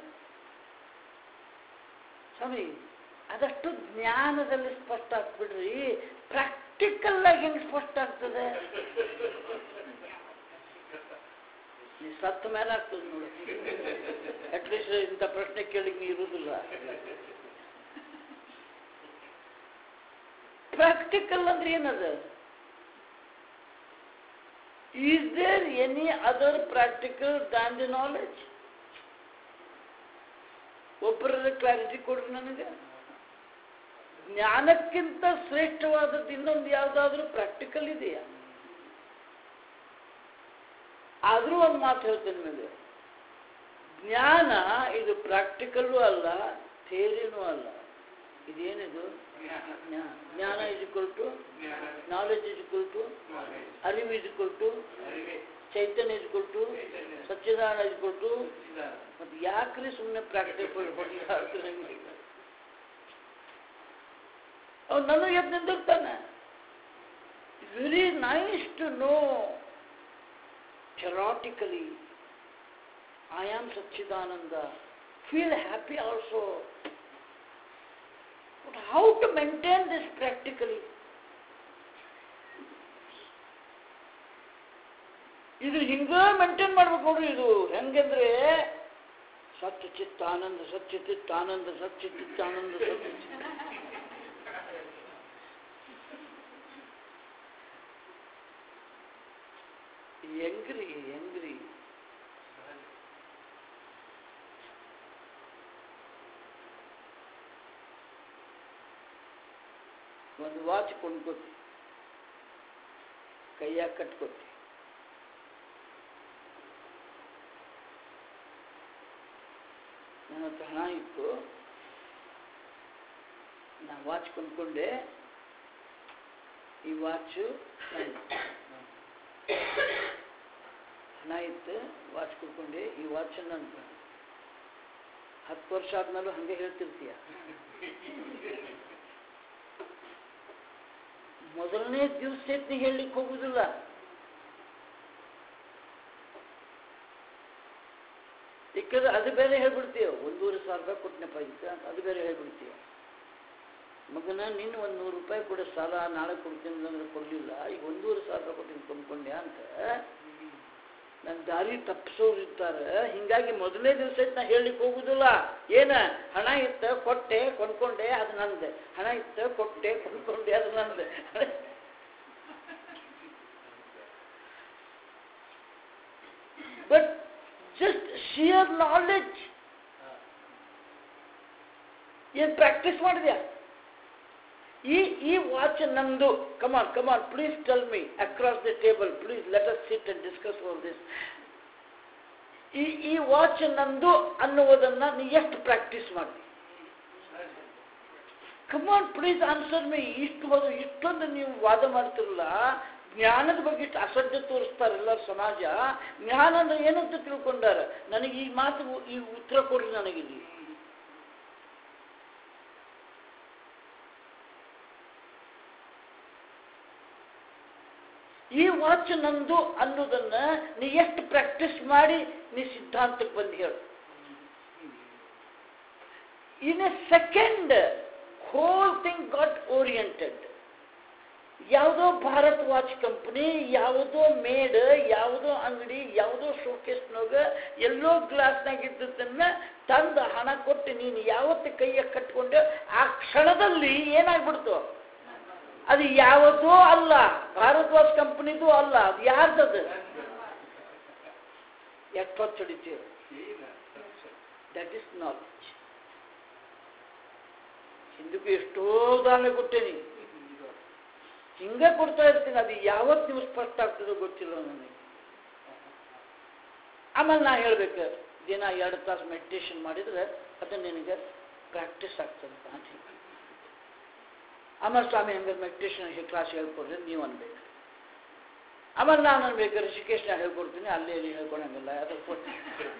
ಸ್ವಾಮಿ ಅದಷ್ಟು ಜ್ಞಾನದಲ್ಲಿ ಸ್ಪಷ್ಟ ಆಗ್ಬಿಡ್ರಿ ಪ್ರಾಕ್ಟಿಕಲ್ ಆಗಿ ಹೆಂಗ್ ಸ್ಪಷ್ಟ ಆಗ್ತದೆ ನೀ ಸತ್ತ ಮೇಲೆ ಆಗ್ತದೆ ನೋಡು ಅಟ್ಲೀಸ್ಟ್ ಇಂಥ ಪ್ರಶ್ನೆ ಕೇಳಿಕ್ ನೀ ಇರುವುದಿಲ್ಲ ಪ್ರಾಕ್ಟಿಕಲ್ ಅಂದ್ರೆ ಏನದ is there any other practical than the knowledge ಒಬ್ಬರದ ಕ್ಲಾರಿಟಿ ಕೊಡ್ರಿ ನನಗೆ ಜ್ಞಾನಕ್ಕಿಂತ ಶ್ರೇಷ್ಠವಾದದ್ದು ಇನ್ನೊಂದು ಯಾವುದಾದ್ರೂ ಪ್ರಾಕ್ಟಿಕಲ್ ಇದೆಯಾ ಆದರೂ ಒಂದು ಮಾತು ಹೇಳ್ತೇನೆ ನಿಮಗೆ ಜ್ಞಾನ ಇದು ಪ್ರಾಕ್ಟಿಕಲ್ಲೂ ಅಲ್ಲ ಥೇರಿನೂ ಅಲ್ಲ ಇದೇನಿದು ಜ್ಞಾನ jnana is equal to knowledge is equal to arivu is equal to chaitanya is equal to sachchidana is equal to ಮತ್ತೆ ಯಾಕ್ರಿ ಸುಮ್ಮನೆ ಪ್ರಾಕ್ಟಿಕಲ್ ಹೊಡಿತಾರೆ ಅವ್ನು ನನಗೆ ಎದ್ದು ನಿಂದಿರ್ತಾನೆ very nice to know theoretically I am Satchidananda. Feel happy also. But how to maintain this practically? ಇದು ಹಿಂಗ ಮೇಂಟೈನ್ ಮಾಡ್ಬೇಕು ನೋಡ್ರಿ ಇದು ಹೆಂಗಂದ್ರೆ ಸತ್ಯ ಚಿತ್ತ ಆನಂದ ಸತ್ಯ ಚಿತ್ತ ಆನಂದ ಸತ್ಯ ಚಿತ್ತ ಆನಂದ ಸತ್ಯ ಚಿತ್ತ ಹೆಂಗ್ರಿ ಹೆಂಗ್ರಿ ಒಂದು ವಾಚ್ ಕೊಂಡ್ಕೊತಿ ಕೈಯಾಗ ಕಟ್ಕೊತಿ ನನ್ನ ಹತ್ರ ಹಣ ಇತ್ತು ನಾ ವಾಚ್ ಕೊಂಡ್ಕೊಂಡೆ ಈ ವಾಚು ಹಣ ಇತ್ತು ವಾಚ್ ಕೊಂಡ್ಕೊಂಡೆ ಈ ವಾಚ್ ನಂದು ಹತ್ತು ವರ್ಷ ಆದ್ಮೇಲೂ ಹಂಗೆ ಹೇಳ್ತಿರ್ತೀಯ ಮೊದಲನೇ ದಿವಸ ನೀ ಹೇಳಲಿಕ್ಕೆ ಹೋಗುದಿಲ್ಲ ಯಾಕಂದ್ರೆ ಅದು ಬೇರೆ ಹೇಳ್ಬಿಡ್ತೀಯ ಒಂದೂವರೆ ಸಾವಿರ ರೂಪಾಯಿ ಕೊಟ್ಟನಪ್ಪ ಇದಕ್ಕೆ ಅಂತ ಅದು ಬೇರೆ ಹೇಳ್ಬಿಡ್ತೀಯ ಮಗನ ನೀನು ಒಂದು ನೂರು ರೂಪಾಯಿ ಕೊಡ ಸಾಲ ನಾಳೆ ಕೊಡ್ತೀನಿ ಅಂದ್ರೆ ಕೊಡಲಿಲ್ಲ ಈಗ ಒಂದೂವರೆ ಸಾವಿರ ರೂಪಾಯಿ ಕೊಟ್ಟು ಕೊಂಡ್ಕೊಂಡೆ ಅಂತ ನನ್ನ ದಾರಿ ತಪ್ಪಿಸೋರು ಇರ್ತಾರೆ ಹಿಂಗಾಗಿ ಮೊದಲನೇ ದಿವಸ ನಾ ಹೇಳಲಿಕ್ಕೆ ಹೋಗುದಿಲ್ಲ ಏನ ಹಣ ಇತ್ತ ಕೊಟ್ಟೆ ಕೊಂಡ್ಕೊಂಡೆ ಅದು ನಂದೆ ಹಣ ಇತ್ತ ಕೊಟ್ಟೆ ಕೊಂಡ್ಕೊಂಡೆ ಅದು ನಂದೆ ಬಟ್ ಜಸ್ಟ್ ಶಿಯರ್ ನಾಲೆಡ್ಜ್ ಏನು ಪ್ರಾಕ್ಟೀಸ್ ಮಾಡಿದ್ಯಾ ಈ ಈ ವಾಚ್ ನಂದು come on come on please tell me across the table please let us sit and discuss over this ಈ ಈ ವಾಚ್ ನಂದು ಅನ್ನುವುದನ್ನ ನೀ ಎಷ್ಟು ಪ್ರಾಕ್ಟೀಸ್ ಮಾಡಿ ಕಮಾನ್ ಪ್ಲೀಸ್ ಆನ್ಸರ್ ಮೀ ಇಷ್ಟು ಹೋದ ಇಷ್ಟೊಂದು ನೀವು ವಾದ ಮಾಡ್ತಿರಲ್ಲ ಜ್ಞಾನದ ಬಗ್ಗೆ ಇಷ್ಟು ಅಸಡ್ಡೆ ತೋರಿಸ್ತಾರೆ ಎಲ್ಲರ ಸಮಾಜ ಜ್ಞಾನ ಅಂದ್ರೆ ಏನಂತ ತಿಳ್ಕೊಂಡಾರ ನನಗೆ ಈ ಮಾತು ಈ ಉತ್ತರ ಕೊಡ್ರಿ ನನಗಿಲ್ಲಿ ಈ ವಾಚ್ ನಂದು ಅನ್ನೋದನ್ನ ನೀ ಎಷ್ಟು ಪ್ರಾಕ್ಟೀಸ್ ಮಾಡಿ ನೀ ಸಿದ್ಧಾಂತಕ್ಕೆ ಬಂದು ಹೇಳು in a second whole thing got oriented ಯಾವುದೋ ಭಾರತ್ ವಾಚ್ ಕಂಪನಿ ಯಾವುದೋ ಮೇಡ್ ಯಾವುದೋ ಅಂಗಡಿ ಯಾವುದೋ ಶೋಕೇಸ್ನಾಗ ಎಲ್ಲೋ ಗ್ಲಾಸ್ನಾಗ ಇದ್ದದನ್ನ ತಂದು ಹಣ ಕೊಟ್ಟು ನೀನು ಯಾವತ್ತು ಕೈಯ ಕಟ್ಕೊಂಡು ಆ ಕ್ಷಣದಲ್ಲಿ ಏನಾಗ್ಬಿಡ್ತು ಅದು ಯಾವುದೋ ಅಲ್ಲ ಭಾರತ್ ವಾಚ್ ಕಂಪನಿದು ಅಲ್ಲ ಅದು ಯಾರ್ದದು ಎಷ್ಟೊತ್ತು ಹೊಡಿತೀವಿ ದಟ್ ಇಸ್ ನಾಲೆಜ್ ಹಿಂದಕ್ಕೂ ಎಷ್ಟೋ ದಾನ ಕೊಟ್ಟೇನಿ ಹಿಂಗೆ ಕೊಡ್ತಾ ಇರ್ತೀನಿ ಅದು ಯಾವತ್ತು ನೀವು ಸ್ಪಷ್ಟ ಆಗ್ತದೋ ಗೊತ್ತಿಲ್ಲ ನನಗೆ ಆಮೇಲೆ ನಾ ಹೇಳ್ಬೇಕು ದಿನ ಎರಡು ತಾಸು ಮೆಡಿಟೇಷನ್ ಮಾಡಿದ್ರೆ ಅದು ನಿನಗೆ ಪ್ರಾಕ್ಟೀಸ್ ಆಗ್ತದೆ ಅಂತ ಹೇಳಿ ಆಮೇಲೆ ಸ್ವಾಮಿ ಹಂಗೆ ಮೆಡಿಟೇಷನ್ ಕ್ಲಾಸ್ ಹೇಳ್ಕೊಡ್ರಿ ನೀವು ಅನ್ಬೇಕು ಆಮೇಲೆ ನಾನು ಅನ್ಬೇಕು ಋಷಿಕೇಶ್ನ ಹೇಳ್ಕೊಡ್ತೀನಿ ಅಲ್ಲಿ ಇಲ್ಲಿ ಹೇಳ್ಕೊಳಂಗಿಲ್ಲ ಅದ್ರ ಕೊಟ್ಟು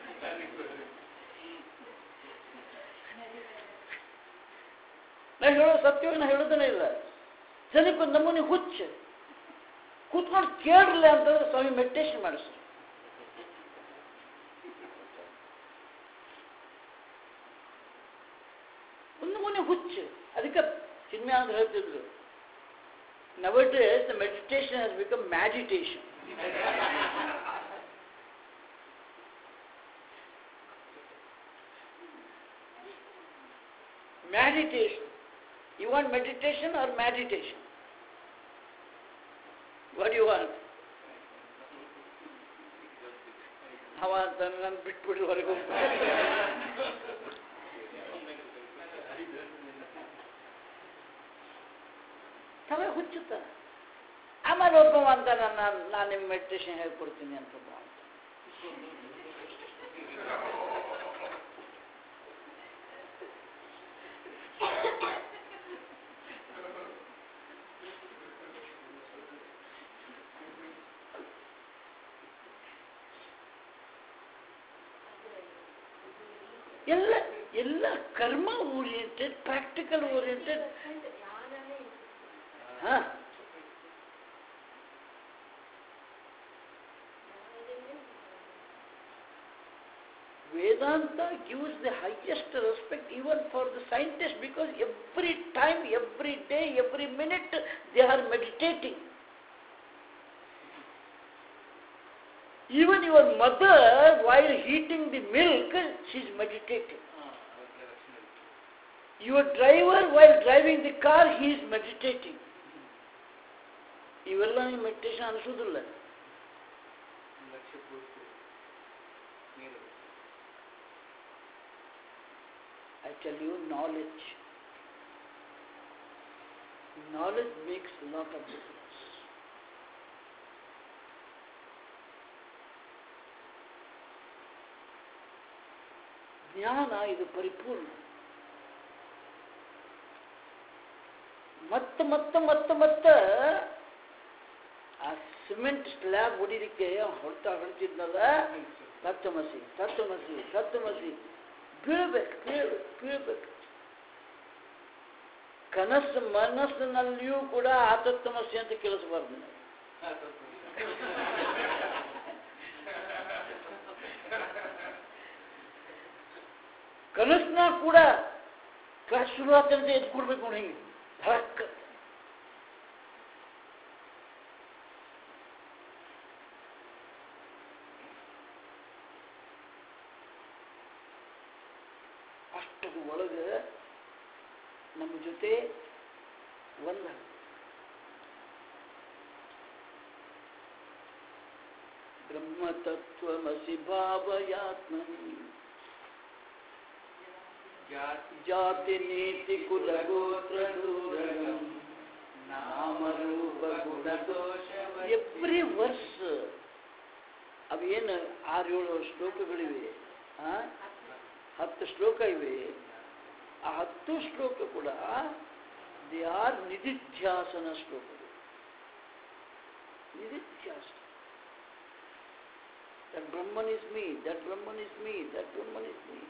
ನಾ ಹೇಳೋ ಸತ್ಯವಾಗಿ ನಾ ಹೇಳೋದನ್ನೇ ಇಲ್ಲ ಜನಕ್ಕೆ ಒಂದು ನಮೂನಿ ಹುಚ್ಚ ಕೂತ್ಕೊಂಡು ಕೇಳಲಿಲ್ಲ ಅಂತಂದ್ರೆ ಸ್ವಾಮಿ ಮೆಡಿಟೇಷನ್ ಮಾಡಿಸ್ರಿ ಒಂದು ನಮೂನಿ ಹುಚ್ಚು ಅದಕ್ಕೆ ಚಿನ್ಮ್ಯ ಅಂತ ಹೇಳ್ತಿದ್ರು nowadays the meditation has become meditation meditation you want meditation or meditation what you want ಅವ ಅಂತ ನಾನು ಬಿಟ್ಬಿಟ್ಟು ಹೊರಗೆ ಹೋಗ್ತಾನೆ ತಲೆ ಹುಚ್ಚುತ್ತ ಆಮೇಲೆ ಒಬ್ಬ ಅಂತ ನಾನು ನಾನು ನಿಮ್ಮ ಮೆಡಿಟೇಷನ್ ಹೇಳ್ಕೊಡ್ತೀನಿ ಅಂತ ಒಬ್ಬ ಅಂತ. ಎಲ್ಲ ಎಲ್ಲ ಕರ್ಮ ಓರಿಯೆಂಟೆಡ್ ಪ್ರಾಕ್ಟಿಕಲ್ ಓರಿಯೆಂಟೆಡ್ ಹಾ Vedanta gives the highest respect even for the scientists because every time, every day, every minute they are meditating. Even your mother, while heating the milk, she is meditating. Your driver, while driving the car, he is meditating. ಇವೆಲ್ಲ ನೀವು meditation ಅನಿಸೋದಿಲ್ಲ I tell you, knowledge. Knowledge makes a lot of difference. ಜ್ಞಾನ ಇದು ಪರಿಪೂರ್ಣ ಮತ್ತೆ ಮತ್ತೆ ಮತ್ತೆ ಮತ್ತೆ ಆ ಸಿಮೆಂಟ್ ಸ್ಲ್ಯಾಬ್ ಹೊಡಿಲಿಕ್ಕೆ ಹೊಡ್ತಾ ಹೊಡ್ತಿದ್ನಲ್ಲ ತತ್ವಮಸಿ ತತ್ವಮಸಿ ತತ್ವಮಸಿ ಬೀಳ್ಬೇಕು ಬೀಳ್ಬೇಕು ಬೀಳ್ಬೇಕು ಕನಸು ಮನಸ್ಸಿನಲ್ಲಿಯೂ ಕೂಡ ಆತತ್ವಮಸಿ ಅಂತ ಕೇಳಿಸಬಾರ್ದು ನಾವು. ಕನಸ್ನಾಗ ಕೂಡ ಕ್ಲಾಸ್ ಶುರು ಆಗ್ತಂತೆ ಎದ್ದು ಕೊಡ್ಬೇಕು ನೋಡಿ ಹಿಂಗೆ ಧಡಕ್ ಅಷ್ಟದ ಒಳಗೆ ನಮ್ಮ ಜೊತೆ ಒಂದ ಬ್ರಹ್ಮತತ್ವಮಸಿ ಭಾವಯಾತ್ಮನಿ ಜಾತಿ ನೀತಿ ಕುಲ ಗೋತ್ರ ದೂರಗಂ ನಾಮರೂಪ ಗುಣ ಎವ್ರಿ ವರ್ಷ ಅವೇನು ಆರು ಏಳು ಶ್ಲೋಕಗಳಿವೆ ಆ? ಹತ್ತು ಶ್ಲೋಕ ಇವೆ ಆ ಹತ್ತು ಶ್ಲೋಕ ಕೂಡ ದೇ ಆರ್ ನಿಧಿಧ್ಯಾಸನ ಶ್ಲೋಕಗಳು ನಿಧಿಧ್ಯಾಸ that Brahman is me that Brahman is me that Brahman is me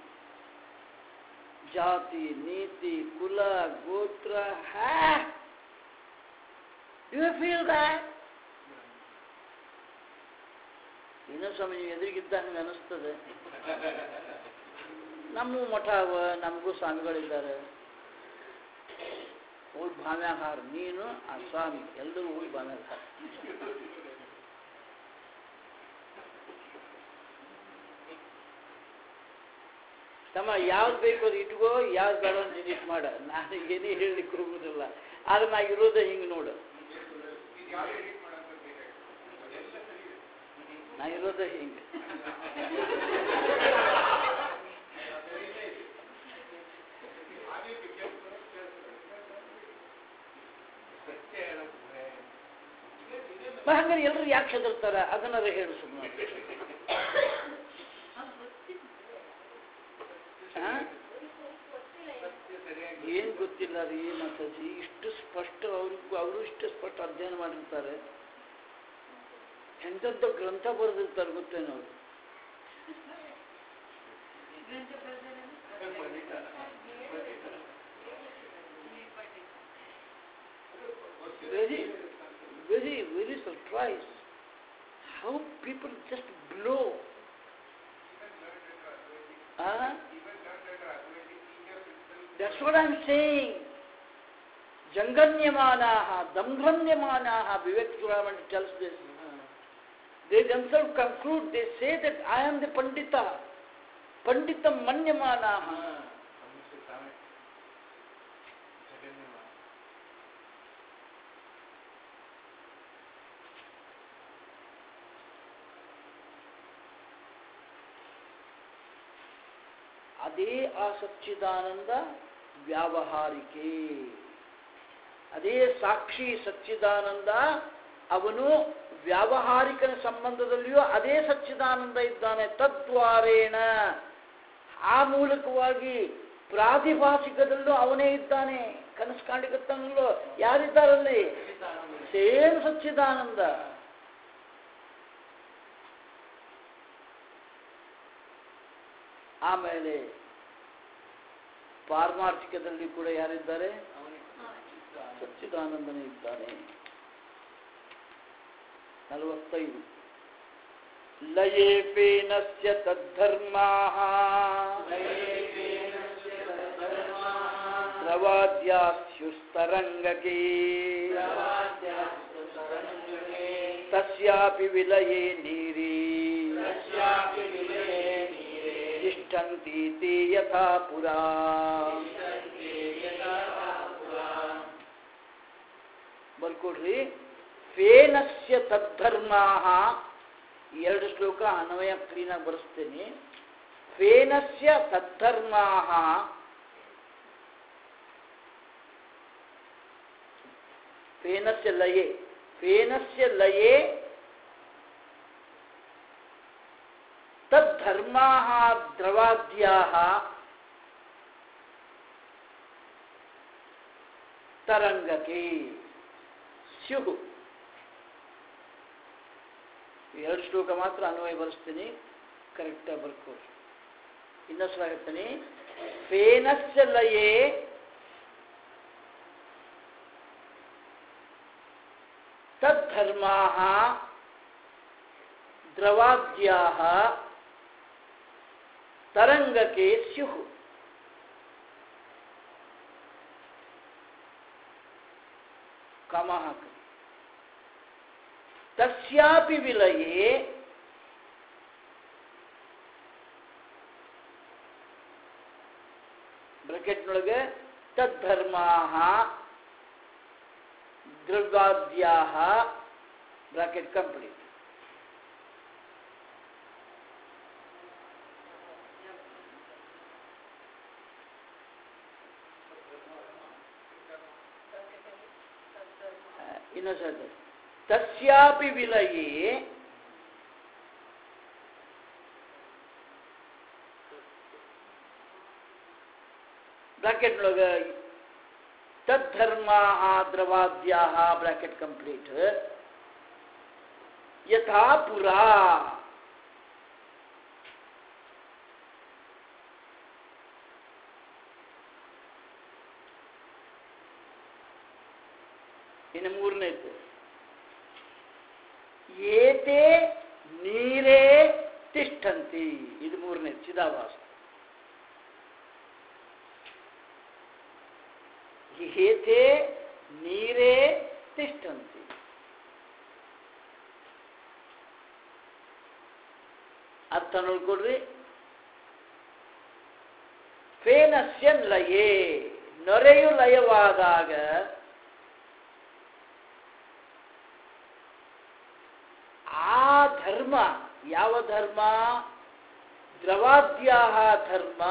ಜಾತಿ ನೀತಿ ಕುಲ ಗೋತ್ರ ಹ್ಯಾ ಯು ಫೀಲ್ ದ್ಯಾಟ್ ಇನ್ನೂ ಸ್ವಾಮಿ ನೀವು ಎದುರಿಗಿದ್ದಂಗೆ ಅನಿಸ್ತದೆ ನಮ್ಮ ಮಠ ಅವ ನಮಗೂ ಸ್ವಾಮಿಗಳಿದ್ದಾರೆ ಹೋಗಿ ಭಾಮ್ಯಾಗ ಹಾರು ನೀನು ಆ ಸ್ವಾಮಿ ಎಲ್ಲರೂ ಹೋಗಿ ಭಾಮ್ಯಾಗ ಹಾರು ತಮ್ಮ ಯಾವ್ದು ಬೇಕು ಅದು ಇಟ್ಕೋ ಯಾವ್ದು ಬೇಡ ಅಂತ ಡಿಲೀಟ್ ಮಾಡ ನಾನು ಏನೇ ಹೇಳಲಿಕ್ಕೆ ಹೋಗುದಿಲ್ಲ ಆದ್ರೆ ನಾ ಇರೋದೇ ಹಿಂಗೆ ನೋಡು ನಾ ಇರೋದೇ ಹಿಂಗೆ ಮ ಹಂಗಾರೆ ಎಲ್ಲರೂ ಯಾಕೆ ಹೆದರ್ತಾರ ಅದನ್ನಾರ ಹೇಳು ಸುಮ್ಮನೆ ಏನ್ ಗೊತ್ತಿಲ್ಲ ರೀ ಮಾತಾಜಿ ಇಷ್ಟು ಸ್ಪಷ್ಟ ಅವ್ರಿಗೂ ಅವರು ಇಷ್ಟು ಸ್ಪಷ್ಟ ಅಧ್ಯಯನ ಮಾಡಿರ್ತಾರೆ ಎಂತೆಂಥ ಗ್ರಂಥ ಬರೆದಿರ್ತಾರೆ ಗೊತ್ತೇನೋ ಅವರು very, very, very surprised how people just blow. Huh? That's what I'm saying. Janganyamanaha, Damghanyamanaha, Vivek Chudamani tells this. They themselves conclude, they say that I am the Pandita. Panditam Manyamanaha. ಅದೇ ಆ ಸಚ್ಚಿದಾನಂದ ವ್ಯಾವಹಾರಿಕೆ ಅದೇ ಸಾಕ್ಷಿ ಸಚ್ಚಿದಾನಂದ ಅವನು ವ್ಯಾವಹಾರಿಕನ ಸಂಬಂಧದಲ್ಲಿಯೂ ಅದೇ ಸಚ್ಚಿದಾನಂದ ಇದ್ದಾನೆ ತದ್ವಾರೇಣ ಆ ಮೂಲಕವಾಗಿ ಪ್ರಾತಿಭಾಸಿಕದಲ್ಲೂ ಅವನೇ ಇದ್ದಾನೆ ಕನಸು ಕಾಣಿಕತ್ತನಲ್ಲೋ ಯಾರಿದ್ದಾರಲ್ಲಿ ಸೇಮ್ ಸಚ್ಚಿದಾನಂದ ಆಮೇಲೆ ಪಾರಮಾರ್ಥಿಕದಲ್ಲಿ ಕೂಡ ಯಾರಿದ್ದಾರೆ ಸಚ್ಚಿದಾನಂದನೇ ಇದ್ದಾನೆ ನಲವತ್ತೈದು ಲಯೇ ಫೇನಸ್ಯ ತದ್ಧರ್ಮಾಃ ದ್ರವಾದ್ಯಾಸ್ಯುಸ್ತರಂಗಕೆ ತಸ್ಯಾಪಿ ವಿಲಯೇ ನೀರಿ ತಿಷ್ಠಂತೀತಿ ಯಥಾ ಪುರಾ ಬರ್ಕೊಡ್ರಿ ಫೇನಸ್ಯ ತದ್ಧರ್ಮಾಃ ಎರಡು ಶ್ಲೋಕ ಅನ್ವಯ ಕ್ಲೀನಾಗಿ ಬರೆಸ್ತೇನೆ ಫೇನಸ್ಯ ತದ್ಧರ್ಮಾಃ ಫೇನಸ್ಯ ಲಯೇ ಫೇನಸ್ಯ ಲಯೇ ತದ್ಧರ್ಮಾಃ ದ್ರವಾದ್ಯಾಃ ತರಂಗಕೆ ಸ್ಯುಹು ಎರಡು ಶ್ಲೋಕ ಮಾತ್ರ ಅನ್ವಯ ಬರೆಸ್ತೀನಿ ಕರೆಕ್ಟಾಗಿ ಬರ್ಕೋರಿ ಇನ್ನೊಂದ್ಸಲ ಹೇಳ್ತೀನಿ ಫೇನಸ್ಯ ಲಯೇ ತದ್ಧರ್ಮಾಃ ದ್ರವಾದ್ಯಾಃ ತರಂಗಕೆ ಸ್ಯುಃ ಕಮಃ ತಸ್ಯಾಪಿ ವಿಲಯೇ ಬ್ರಕೆಟ್ನೊಳಗೆ ತದ್ಧರ್ಮಾಃ ದ್ರವ್ಯಾದ್ಯಾಃ ಬ್ರಾಕೆಟ್ ಕಂಪ್ಲೀಟ್ ಇನ್ನೊಂದ್ಸತಿ ತಸ್ಯಾಪಿ ವಿಲಯೇ ಬ್ರಾಕೆಟ್ ಒಳಗ ತದ್ಧರ್ಮಾ ದ್ರವಾದ್ಯಾ ಬ್ರಾಕೆಟ್ ಕಂಪ್ಲೀಟ್ ಯಥಾ ಪುರಾ ಇನ್ನು ಮೂರನೇದು ಏತೆ ನೀರೇ ತಿಷ್ಠಂತಿ ಇದು ಮೂರನೇ ಚಿದಾಭಾಸ ಏತೆ ನೀರೇ ತಿಷ್ಠಂತಿ ಅರ್ಥ ನೋಡ್ಕೊಡ್ರಿ ಫೇನಸ್ಯ ಲಯೇ ನೊರೆಯು ಲಯವಾದಾಗ ಆ ಧರ್ಮ ಯಾವ ಧರ್ಮ ದ್ರವಾದ್ಯಾ ಧರ್ಮ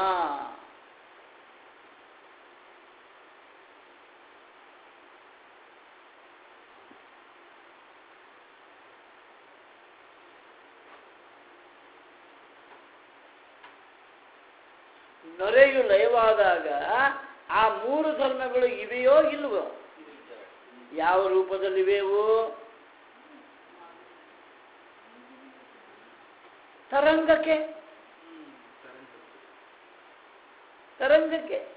ನೊರೆಯು ಲಯವಾದಾಗ ಆ ಮೂರು ಧರ್ಮಗಳು ಇವೆಯೋ ಇಲ್ವೋ ಯಾವ ರೂಪದಲ್ಲಿವೆವು ತರಂಗಕ್ಕೆ ತರಂಗಕ್ಕೆ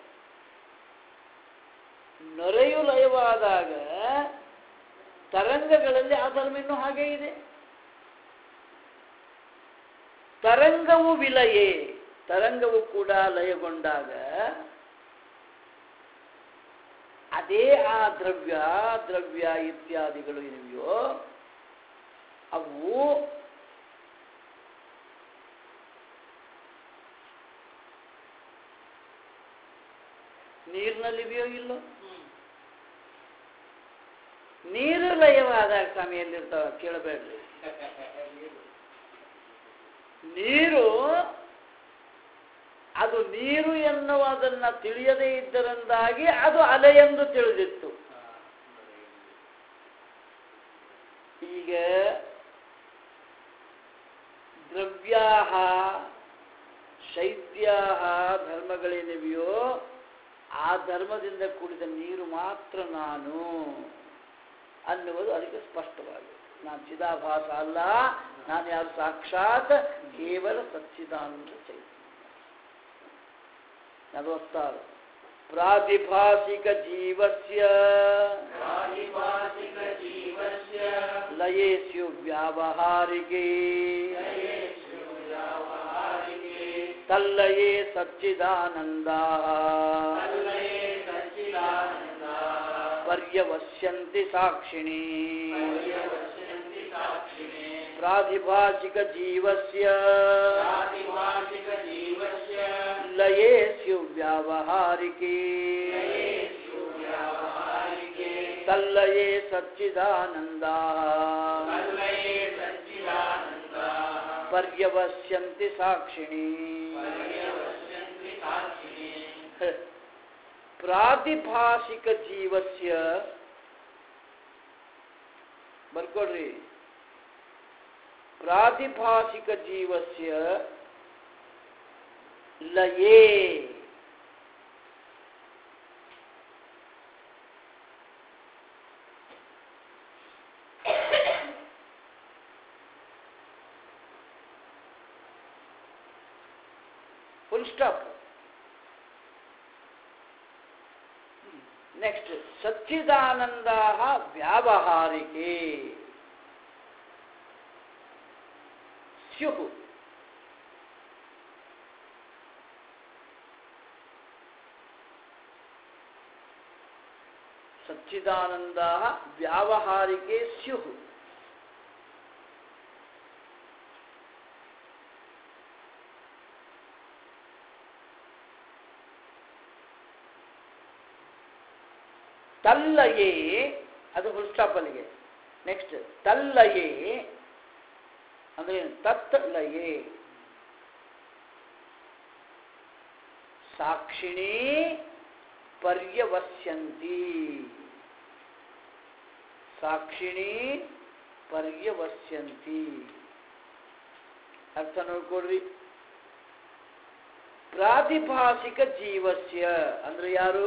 ನೊರೆಯು ಲಯವಾದಾಗ ತರಂಗಗಳಲ್ಲಿ ಆ ಧರ್ಮ ಇನ್ನೂ ಹಾಗೆ ಇದೆ ತರಂಗವು ವಿಲಯೇ ತರಂಗವು ಕೂಡ ಲಯಗೊಂಡಾಗ ಅದೇ ಆ ದ್ರವ್ಯ ದ್ರವ್ಯ ಇತ್ಯಾದಿಗಳು ಏನಿವೆಯೋ ಅವು ನೀರಿನಲ್ಲಿವೆಯೋ ಇಲ್ಲೋ ನೀರು ಲಯವಾದಾಗ ಸ್ವಾಮಿ ಎಲ್ಲಿರ್ತಾವ ಕೇಳಬೇಡ್ರಿ ನೀರು ಅದು ನೀರು ಎನ್ನುವುದನ್ನು ತಿಳಿಯದೇ ಇದ್ದರಿಂದಾಗಿ ಅದು ಅಲೆ ಎಂದು ತಿಳಿದಿತ್ತು ಈಗ ದ್ರವ್ಯಾ ಶೈತ್ಯಾ ಧರ್ಮಗಳೇನಿವೆಯೋ ಆ ಧರ್ಮದಿಂದ ಕೂಡಿದ ನೀರು ಮಾತ್ರ ನಾನು ಅನ್ನುವುದು ಅದಕ್ಕೆ ಸ್ಪಷ್ಟವಾಗಿದೆ ನಾನು ಚಿದಾಭಾಸ ಅಲ್ಲ ನಾನು ಯಾರು ಸಾಕ್ಷಾತ್ ಕೇವಲ ಸಚ್ಚಿದಾನಂದ ಚೈತನ್ಯ ನಲವತ್ತಾರು ಪ್ರಾತಿಭಾಸಿಕ ಜೀವಸ್ಯ ಲಯೇಸ್ಯು ವ್ಯಾವಹಾರಿಕೆ ತಲ್ಲಯೇ ಸಚ್ಚಿದಾನಂದ ಪರ್ಯವಸ್ಯಂತಿ ಸಾಕ್ಷಿಣಿ ಪ್ರಾತಿಭಾಸಿಕ ಜೀವಸ್ಯ ಲಯೇಸ್ಯು ವ್ಯಾವಹಾರಿಕೆ ತಲ್ಲಯೇ ಸಚ್ಚಿದಾನಂದ ಪರ್ಯವಸ್ಯಂತಿ ಸಾಕ್ಷಿಣಿ ಪ್ರಾತಿಭಾಸಿಕ ಜೀವಸ್ಯ ಬರ್ಕೊಡ್ರಿ ಪ್ರಾತಿಭಾಸಿಕ ಜೀವಸ್ಯ ಲಯೇ ಫುಲ್ ಸ್ಟಾಪ್ ನೆಕ್ಸ್ಟ್ ಸಚ್ಚಿದಾನಂದ ವ್ಯಾವಹಾರಿಕೆ ಸ್ಯುಃ ಸಚ್ಚಿದಾನಂದ ವ್ಯಾವಹಾರಿಕೆ ಸ್ಯುಃ ತಲ್ಲಯೇ ಅದು ಫುಲ್ ಸ್ಟಾಪ್ ಅಲ್ಲಿಗೆ ನೆಕ್ಸ್ಟ್ ತಲ್ಲಯೇ ಅಂದ್ರೆ ಏನು? ತತ್ ಲಯೇ ಸಾಕ್ಷಿಣಿ ಪರ್ಯವಸ್ಯಂತಿ ಸಾಕ್ಷಿಣಿ ಪರ್ಯವಸ್ಯಂತಿ ಅರ್ಥ ನೋಡ್ಕೊಡ್ರಿ ಪ್ರಾತಿಭಾಸಿಕ ಜೀವಸ್ಯ ಅಂದ್ರೆ ಯಾರು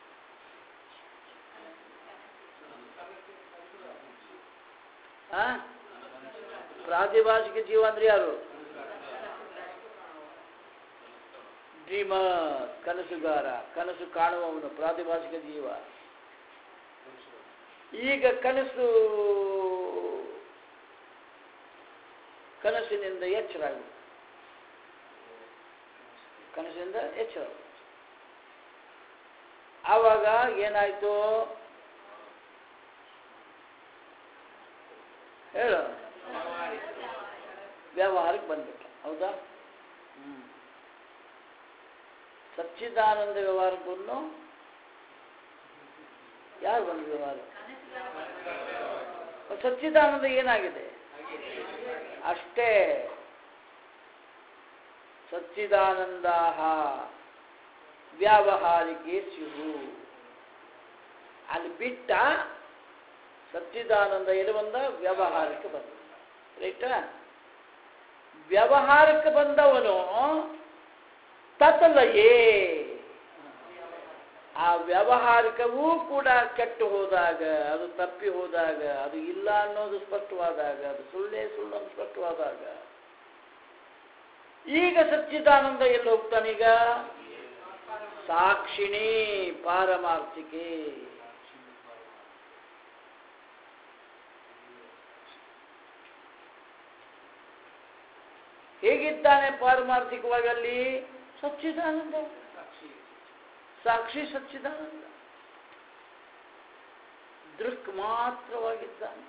ಆ? ಪ್ರಾತಿಭಾಸಿಕ ಜೀವ ಅಂದ್ರೆ ಯಾರು ಡ್ರೀಮರ್ ಕನಸುಗಾರ ಕನಸು ಕಾಣುವವನು ಪ್ರಾತಿಭಾಸಿಕ ಜೀವ ಈಗ ಕನಸು ಕನಸಿನಿಂದ ಎಚ್ಚರ ಆಗುತ್ತೆ ಕನಸಿನಿಂದ ಎಚ್ಚರ ಆವಾಗ ಏನಾಯ್ತು ಹೇಳು ವ್ಯವಹಾರಕ್ಕೆ ಬಂದ್ಬಿಟ್ಟ ಹೌದಾ ಹ್ಮ್ ಸಚ್ಚಿದಾನಂದ ವ್ಯವಹಾರಕ್ಕೆ ಬಂದು ಯಾರು ಬಂದು ವ್ಯವಹಾರ ಸಚ್ಚಿದಾನಂದ ಏನಾಗಿದೆ ಅಷ್ಟೇ ಸಚ್ಚಿದಾನಂದ ವ್ಯಾವಹಾರಿಕೆ ಸ್ಯುಹು ಅಲ್ಲಿ ಬಿಟ್ಟ ಸಚ್ಚಿದಾನಂದ ಎಲ್ಲಿ ಬಂದ ವ್ಯವಹಾರಕ್ಕೆ ಬಂದ ರೈಟಾ ವ್ಯವಹಾರಕ್ಕೆ ಬಂದವನು ತತಲಯೇ ಆ ವ್ಯವಹಾರಿಕವೂ ಕೂಡ ಕೆಟ್ಟು ಹೋದಾಗ ಅದು ತಪ್ಪಿ ಹೋದಾಗ ಅದು ಇಲ್ಲ ಅನ್ನೋದು ಸ್ಪಷ್ಟವಾದಾಗ ಅದು ಸುಳ್ಳೇ ಸುಳ್ಳು ಅನ್ನೋದು ಸ್ಪಷ್ಟವಾದಾಗ ಈಗ ಸಚ್ಚಿದಾನಂದ ಎಲ್ಲಿ ಹೋಗ್ತಾನೀಗ ಸಾಕ್ಷಿಣಿ ಪಾರಮಾರ್ಥಿಕೆ ಹೇಗಿದ್ದಾನೆ ಪಾರಮಾರ್ಥಿಕವಾಗಿ ಅಲ್ಲಿ ಸಚ್ಚಿದಾನಂದ ಸಾಕ್ಷಿ ಸಚ್ಚಿದಾನಂದ ದೃಕ್ ಮಾತ್ರವಾಗಿದ್ದಾನೆ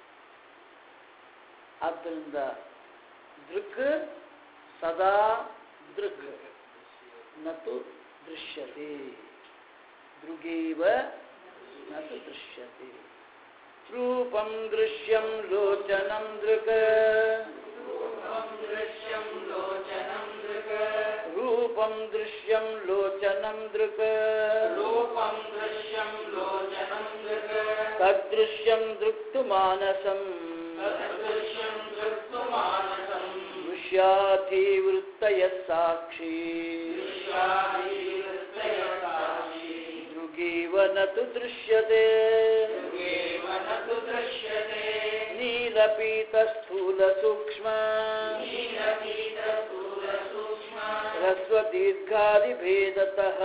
ಆದ್ದರಿಂದ ದೃಕ್ ಸದಾ ದೃಕ್ ನತು ದೃಶ್ಯತೆ ದೃಗೇವ ನತು ದೃಶ್ಯತೆ ರೂಪಂ ದೃಶ್ಯಂ ಲೋಚನಂ ದೃಕ್ ರೂಪಂ ರೂಪಂ ದೃಶ್ಯಂ ಲೋಚನಂ ದೃಕ್ ರೂಪಂ ದೃಶ್ಯಂ ಲೋಚನಂ ದೃಕ್ ತದೃಶ್ಯಂ ದೃಕ್ತು ಮಾನಸಂ ತದೃಶ್ಯಂ ದೃಕ್ತು ಮಾನಸಂ ದೃಶ್ಯಾಧಿವೃತ್ತಯ ಸಾಕ್ಷಿ ದೃಶ್ಯಾದಿವೃತ್ತಯ ಸಾಕ್ಷಿ ದೃಗೀವ ನ ತು ದೃಶ್ಯತೆ ೇವ ನ ತು ದೃಶ್ಯತೆ ನೀಲಪೀತ ಸ್ಥೂಲ ಸೂಕ್ಷ್ಮ ನೀಲಪೀತ ಸ್ಥೂಲ ಸೂಕ್ಷ್ಮ ಹ್ರಸ್ವ ದೀರ್ಘಾದಿಭೇದತಃ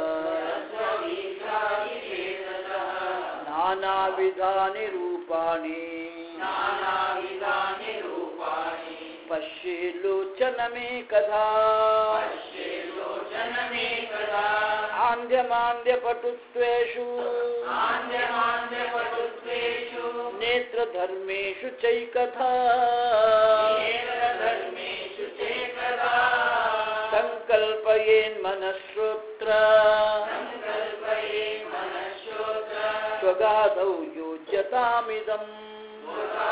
ಸ್ವದೀರ್ಘಾದಿಭೇದತಃ ನಾನಾ ವಿಧಾನಿ ರೂಪಾಣಿ ನಾನಾವಿಧಾನಿ ರೂಪಾಣಿ ಪಶ್ಯೇಲೋಚನಮೇಕಧಾ ಪಶ್ಯೇಲೋಚನಮೇಕದಾ ಆಂಧ್ಯಮಾಂಧ್ಯಪಟುತ್ವೇಷು ಆಂದ್ಯಮಾಂದ್ಯಪಟುತ್ವೇಷು ನೇತ್ರಧರ್ಮೇಷು ಚೈಕಥಾ ಧರ್ಮೇಷು ಚೇಕದಾ ಸಂಕಲ್ಪಯೇನ್ಮನಶ್ರೋತ್ರ ಸಂಕಲ್ಪಯೇ ಮನಶ್ಶೋತ್ರ ಸ್ವಗಾಧೌ ಯೋಜ್ಯತಾಮಿದಂ ಸ್ವಗಾಧೌ